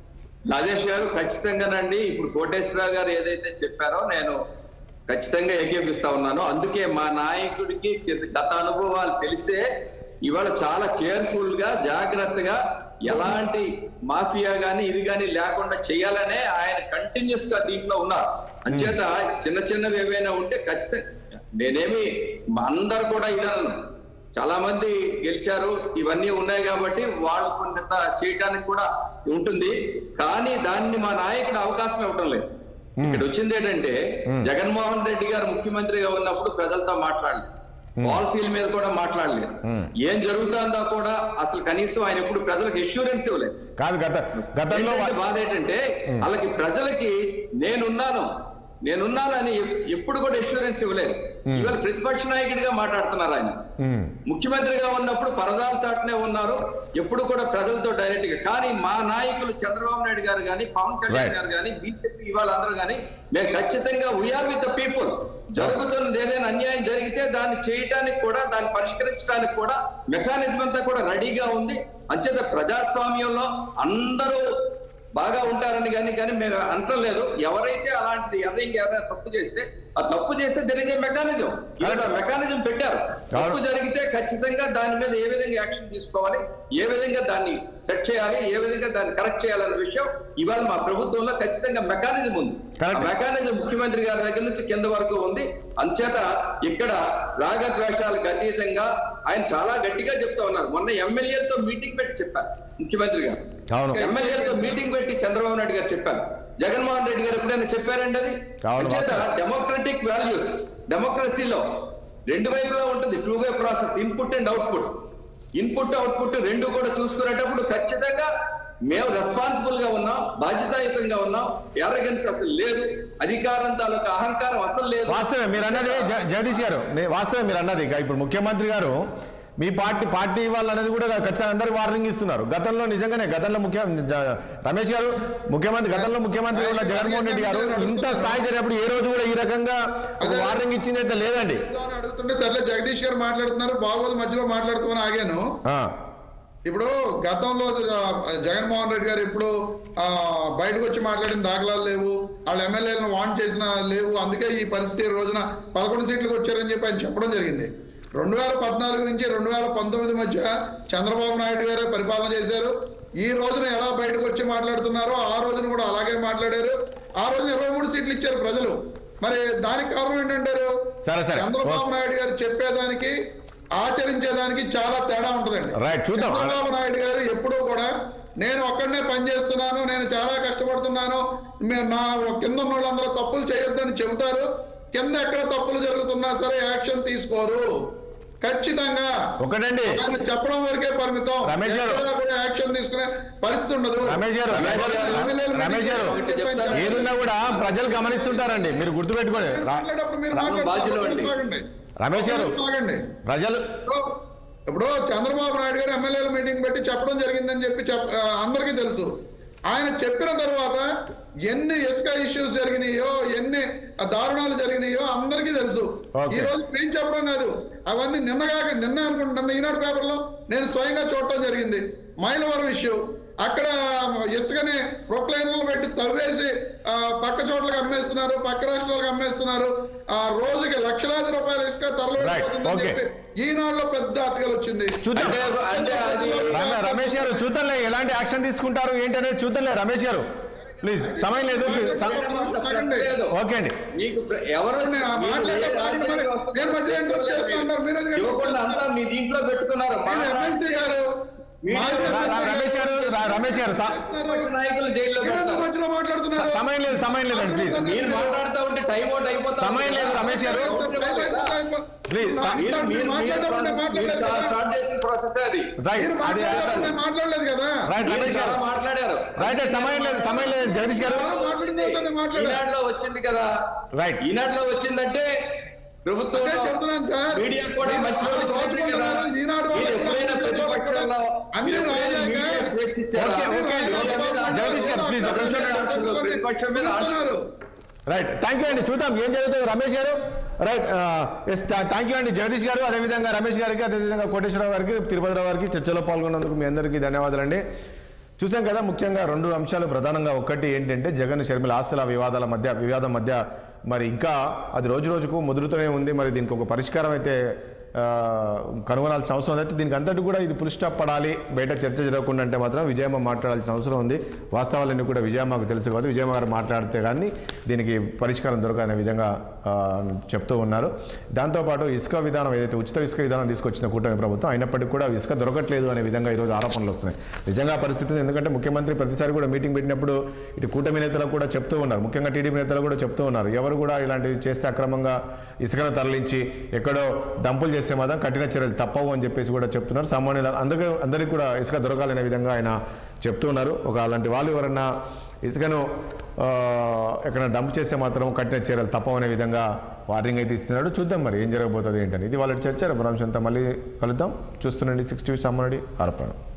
రాజేష్ గారు ఖచ్చితంగానండి ఇప్పుడు కోటేశ్వరరావు గారు ఏదైతే చెప్పారో నేను ఖచ్చితంగా ఏకీపిస్తా ఉన్నాను అందుకే మా నాయకుడికి గత అనుభవాలు తెలిసే ఇవాళ చాలా కేర్ఫుల్ గా జాగ్రత్తగా ఎలాంటి మాఫియా గాని ఇది గాని లేకుండా చేయాలనే ఆయన కంటిన్యూస్ గా దీంట్లో ఉన్నారు అంచేత చిన్న చిన్నవి ఏవైనా ఉంటే ఖచ్చితంగా నేనేమి మా అందరు కూడా ఇదనను చాలా మంది గెలిచారు ఇవన్నీ ఉన్నాయి కాబట్టి వాళ్ళు కొంత చేయడానికి కూడా ఉంటుంది కానీ దాన్ని మా నాయకుడు అవకాశం ఇవ్వడం లేదు ఇక్కడ వచ్చింది ఏంటంటే జగన్మోహన్ రెడ్డి గారు ముఖ్యమంత్రిగా ఉన్నప్పుడు ప్రజలతో మాట్లాడలేదు పాలసీల మీద కూడా మాట్లాడలేదు ఏం జరుగుతుందో కూడా అసలు కనీసం ఆయన ఎప్పుడు ప్రజలకు ఇన్సూరెన్స్ ఇవ్వలేదు కాదు గత గతంలో ఏంటంటే వా- బాధ ఏంటంటే వాళ్ళకి ప్రజలకి నేనున్నాను నేనున్నానని ఎప్- ఎప్పుడు కూడా ఇన్సూరెన్స్ ఇవ్వలేదు ఇవాళ ప్రతిపక్ష నాయకుడిగా మాట్లాడుతున్నారు ఆయన ఉమ్. ముఖ్యమంత్రిగా ఉన్నప్పుడు పరదాల చాటునే ఉన్నారు ఎప్పుడు కూడా ప్రజలతో డైరెక్ట్ గా కానీ మా నాయకులు చంద్రబాబు నాయుడు గారు కానీ పవన్ కళ్యాణ్ Right. గారు కానీ బీజేపీ ఇవాళ అందరూ కానీ మేము ఖచ్చితంగా వీఆర్ విత్ ద పీపుల్ జరుగుతున్నది ఏదైనా అన్యాయం జరిగితే దాన్ని చేయటానికి కూడా దాన్ని పరిష్కరించడానికి కూడా మెకానిజం అంతా కూడా రెడీగా ఉంది అంచేత ప్రజాస్వామ్యంలో అందరూ బాగా ఉంటారని కానీ కానీ మేము అంటలేదు ఎవరైతే అలాంటి ఎవరైనా ఎవరైనా తప్పు చేస్తే ఆ తప్పు చేస్తే జరిగే మెకానిజం ఇవాళ మెకానిజం పెట్టారు తప్పు జరిగితే ఖచ్చితంగా దాని మీద ఏ విధంగా యాక్షన్ తీసుకోవాలి ఏ విధంగా దాన్ని సెట్ చేయాలి ఏ విధంగా దాన్ని కరెక్ట్ చేయాలనే విషయం ఇవాళ మా ప్రభుత్వంలో ఖచ్చితంగా మెకానిజం ఉంది Correct. ఆ మెకానిజం ముఖ్యమంత్రి గారి దగ్గర నుంచి కింద వరకు ఉంది అంచేత ఇక్కడ రాగద్వేషాలకు అతీతంగా ఆయన చాలా గట్టిగా చెప్తా ఉన్నారు మొన్న ఎమ్మెల్యేలతో మీటింగ్ పెట్టి చెప్పారు ముఖ్యమంత్రి గారు అవును. ఎమ్మెల్యేలతో మీటింగ్ పెట్టి చంద్రబాబు నాయుడు గారు చెప్పారు జగన్మోహన్ రెడ్డి గారు ఎప్పుడైనా చెప్పారండి అది అవును, అంచేత వాస్తవం. డెమోక్రటిక్ వాల్యూస్ డెమోక్రసీలో రెండు వైపులా ఉంటుంది two way process input and output input output రెండు కూడా చూసుకునేటప్పుడు ఖచ్చితంగా మేము రెస్పాన్సిబుల్ గా ఉన్నాం బాధ్యతాయుతంగా ఉన్నాం ఎరగెన్స్ అసలు లేదు అధికారం తాలూకా అహంకారం అసలు లేదు వాస్తవే మీరు అన్నది జ- జగదీష్ గారు నే- వాస్తవే మీరు అన్నది ఇక ఇప్పుడు ముఖ్యమంత్రి గారు మీ పార్టీ పార్టీ వాళ్ళు అనేది కూడా ఖచ్చితంగా అందరికి వార్నింగ్ ఇస్తున్నారు గతంలో నిజంగానే గతంలో ముఖ్య జ- రమేష్ గారు ముఖ్యమంత్రి గతంలో ముఖ్యమంత్రి ఉన్న జగన్మోహన్ రెడ్డి గారు ఇంత స్థాయి జరిగినప్పుడు ఏ రోజు కూడా ఈ రకంగా ఒక వార్నింగ్ ఇచ్చింది అయితే లేదండి అని అడుగుతుంటే సర్లే జగదీష్ గారు మాట్లాడుతున్నారు బాగోదు మధ్యలో మాట్లాడుతామని ఆగాను ఆ, ఇప్పుడు గతంలో ఆ, జగన్మోహన్ రెడ్డి గారు ఇప్పుడు ఆ, బయటకు వచ్చి మాట్లాడిన దాఖలాలు లేవు వాళ్ళ ఎమ్మెల్యేలను వాన్ చేసిన లేవు అందుకే ఈ పరిస్థితి ఈ రోజున పదకొండు సీట్లకు వచ్చారని చెప్పి ఆయన చెప్పడం జరిగింది రెండు వేల పద్నాలుగు నుంచి రెండు వేల పంతొమ్మిది మధ్య చంద్రబాబు నాయుడు గారే పరిపాలన చేశారు ఈ రోజున ఎలా బయటకు వచ్చి మాట్లాడుతున్నారో ఆ రోజున కూడా అలాగే మాట్లాడారు ఆ రోజున ఇరవై మూడు సీట్లు ఇచ్చారు ప్రజలు మరి దానికి కారణం ఏంటంటారు సరే, సరే. చంద్రబాబు నాయుడు గారు చెప్పేదానికి ఆచరించేదానికి చాలా తేడా ఉంటుందండి Right, చూద్దాం. చంద్రబాబు నాయుడు గారు ఎప్పుడూ కూడా నేను ఒక్కడనే పనిచేస్తున్నాను నేను చాలా కష్టపడుతున్నాను మే- నా కింద ఉన్న వాళ్ళందరూ తప్పులు చేయొద్దని చెబుతారు కింద ఎక్కడ తప్పులు జరుగుతున్నా సరే యాక్షన్ తీసుకోరు ఖచ్చితంగా ఒకటండి ఆయన చెప్పడం వరకే పరిమితం రమేష్ గారు. ఎక్కడా కూడా యాక్షన్ తీసుకునే పరిస్థితి ఉండదు రమేష్ గారు రమేష్ గారు ఏదున్నా కూడా ప్రజలు గమనిస్తుంటారండి మీరు గుర్తుపెట్టుకోండి రా- మాట్లాడేటప్పుడు మీరు మనం బాధ్యులం అండి. మాట్లాడండి రమేష్ గారు ఆగండి ప్రజలు ఇప్పుడు ఇప్పుడు చంద్రబాబు నాయుడు గారు ఎమ్మెల్యేల మీటింగ్ పెట్టి చెప్పడం జరిగిందని చెప్పి చెప్ ఆ, అందరికీ తెలుసు ఆయన చెప్పిన తర్వాత ఎన్ని ఇసుక ఇష్యూస్ జరిగినాయో ఎన్ని దారుణాలు జరిగినాయో అందరికీ తెలుసు Okay. ఈ రోజు నేను చెప్పడం కాదు అవన్నీ నిన్నగా నిన్న అనుకుంటున్నాను ఈనాడు పేపర్లో నేను స్వయంగా చూడటం జరిగింది మైలవరం ఇష్యూ అక్కడ ఇసుక ఇసుకని ప్రొక్లైనర్లు పెట్టి తవ్వేసి ఆ, పక్క చోట్లకి అమ్మేస్తున్నారు పక్క రాష్ట్రాలకు అమ్మేస్తున్నారు ఆ రోజుకి లక్షలాది రూపాయల ఇసుక తరలి Right. వెళ్ళిపోతుందని Okay. చెప్పి ఈనాడులో పెద్ద ఆర్టికల్ వచ్చింది చూద్దాం అంటే అంటే అది రమ- రమేష్ గారు చూద్దాంలే ఎలాంటి యాక్షన్ తీసుకుంటారు ఏంటనేది చూద్దాంలే రమేష్ గారు ప్లీజ్ సమయం లేదు ప్లీజ్ సమ- లేదు. ఓకే అండి మీకు ప్ర- ఎవరు నేను ఆ మీరు మాట్లాడే ఏ పాయింట్ మరి రాజకీయ వస్తువు నేను మధ్యలో ఇంటరప్ట్ చేస్తా ఉంటాను. మీరు ఎందుకు ఇవ్వకుండా అంతా మీ దీంట్లో పెట్టుకున్నారు నేను ఎమ్మెల్సీ గారు మాజీ ర- ర- ఎమ్మెల్సీ రమేష్ గారు ర- రమేష్ గారు స- గారు నాయకులు జైల్లో మీరు ఎందుకు పెడతారు మధ్యలో మాట్లాడుతున్నారు సమయం లేదు సమయం లేదండి ప్లీజ్ మీరు మాట్లాడుతూ ఉంటే టైం అవుట్ అయిపోతా సమయం లేదు రమేష్ గారు ప్లీజ్ స- మీరు మీరు మీరు మాట్లాడేటప్పుడు మీరు మాట్లాడలేదు కదా స్టార్ట్ చేసిన ప్రాసెస్ అది రైట్ మీరు అది మాట్లాడేటప్పుడు నేను మాట్లాడలేదు కదా రైట్ మీరు రమేష్ గారు చాలా మాట్లాడారు రైట్ రైట్ సమయం లేదు సమయం లేదు జగదీష్ గారు మాట్లాడిన తర్వాత నేను మాట్లాడాను ఈనాడులో వచ్చింది కదా రైట్ ఈనాడులో వచ్చిందంటే ప్రభుత్వం అదే చెప్తున్నాను సార్ మీడియా కూడా మీరు మంచి చాలా రోజులు ఇచ్చింది కదా. దోచుకుంటున్నారు. ఈనాడు మీరు వాళ్ళకి ఎప్పుడైనా కూడా ప్రతిపక్షంలో అన్ని మీరు ఎప్పుడైనా రాజాక మీడియా స్వేచ్ఛ ఇచ్చారా? Okay, okay. మీడియా మీద జగదీష్ గారు, ప్లీజ్, ఒక నిమిషం ఆంక్షలు, ప్రతిపక్షం మీద ఆంక్షలు. రైట్ థ్యాంక్ యూ అండి చూద్దాం ఏం జరుగుతుంది రమేష్ గారు రైట్ ఎస్ థ్యాంక్ యూ అండి జగదీష్ గారు అదేవిధంగా రమేష్ గారికి అదేవిధంగా కోటేశ్వరరావు గారికి తిరుపతిరావు గారికి చర్చలో పాల్గొన్నందుకు మీ అందరికీ ధన్యవాదాలండి చూసాం కదా ముఖ్యంగా రెండు అంశాలు ప్రధానంగా ఒకటి ఏంటంటే జగన్ షర్మిల ఆస్తుల వివాదాల మధ్య వివాదం మధ్య మరి ఇంకా అది రోజు రోజుకు ముదురుతూనే ఉంది మరి దీనికి ఒక పరిష్కారం అయితే ఆ, కనుగొనాల్సిన అవసరం ఉంది అయితే దీనికి అంతటి కూడా ఇది పుల్ స్టాప్ పడాలి బయట చర్చ జరగకుండా అంటే మాత్రం విజయమ్మ మాట్లాడాల్సిన అవసరం ఉంది వాస్తవాలన్నీ కూడా విజయమ్మకు తెలుసు కాబట్టి విజయమ్మ గారు మాట్లాడితే కానీ దీనికి పరిష్కారం దొరకనే విధంగా ఆ, చెప్తూ ఉన్నారు దాంతోపాటు ఇసుక విధానం ఏదైతే ఉచిత ఇసుక విధానం తీసుకొచ్చిన కూటమి ప్రభుత్వం అయినప్పటికీ కూడా ఇసుక దొరకట్లేదు అనే విధంగా ఈరోజు ఆరోపణలు వస్తున్నాయి నిజంగా పరిస్థితి ఉంది. ఎందుకంటే ముఖ్యమంత్రి ప్రతిసారి కూడా మీటింగ్ పెట్టినప్పుడు ఇటు కూటమి నేతలకు కూడా చెప్తూ ఉన్నారు ముఖ్యంగా టీడీపీ నేతలు కూడా చెప్తూ ఉన్నారు ఎవరు కూడా ఇలాంటివి చేస్తే అక్రమంగా ఇసుకను తరలించి ఎక్కడో డంపులు చేస్తే మాత్రం కఠిన చర్యలు తప్పవు అని చెప్పేసి కూడా చెప్తున్నారు సామాన్యుల అందరికీ అందరికీ కూడా ఇసుక దొరకాలనే విధంగా ఆయన చెప్తున్నారు ఒక అలాంటి వాళ్ళు ఎవరన్నా ఇసుకను ఆ, ఎక్కడ డంప్ చేస్తే మాత్రం కఠిన చర్యలు తప్పవనే విధంగా వార్నింగ్ అయితే ఇస్తున్నాడు చూద్దాం మరి ఏం జరగబోతుంది ఏంటని ఇది వాళ్ళ చర్చ మరో అంశంతో మళ్ళీ కలుద్దాం చూస్తుండండి సిక్స్టీ సమ్మడి ఆరపడం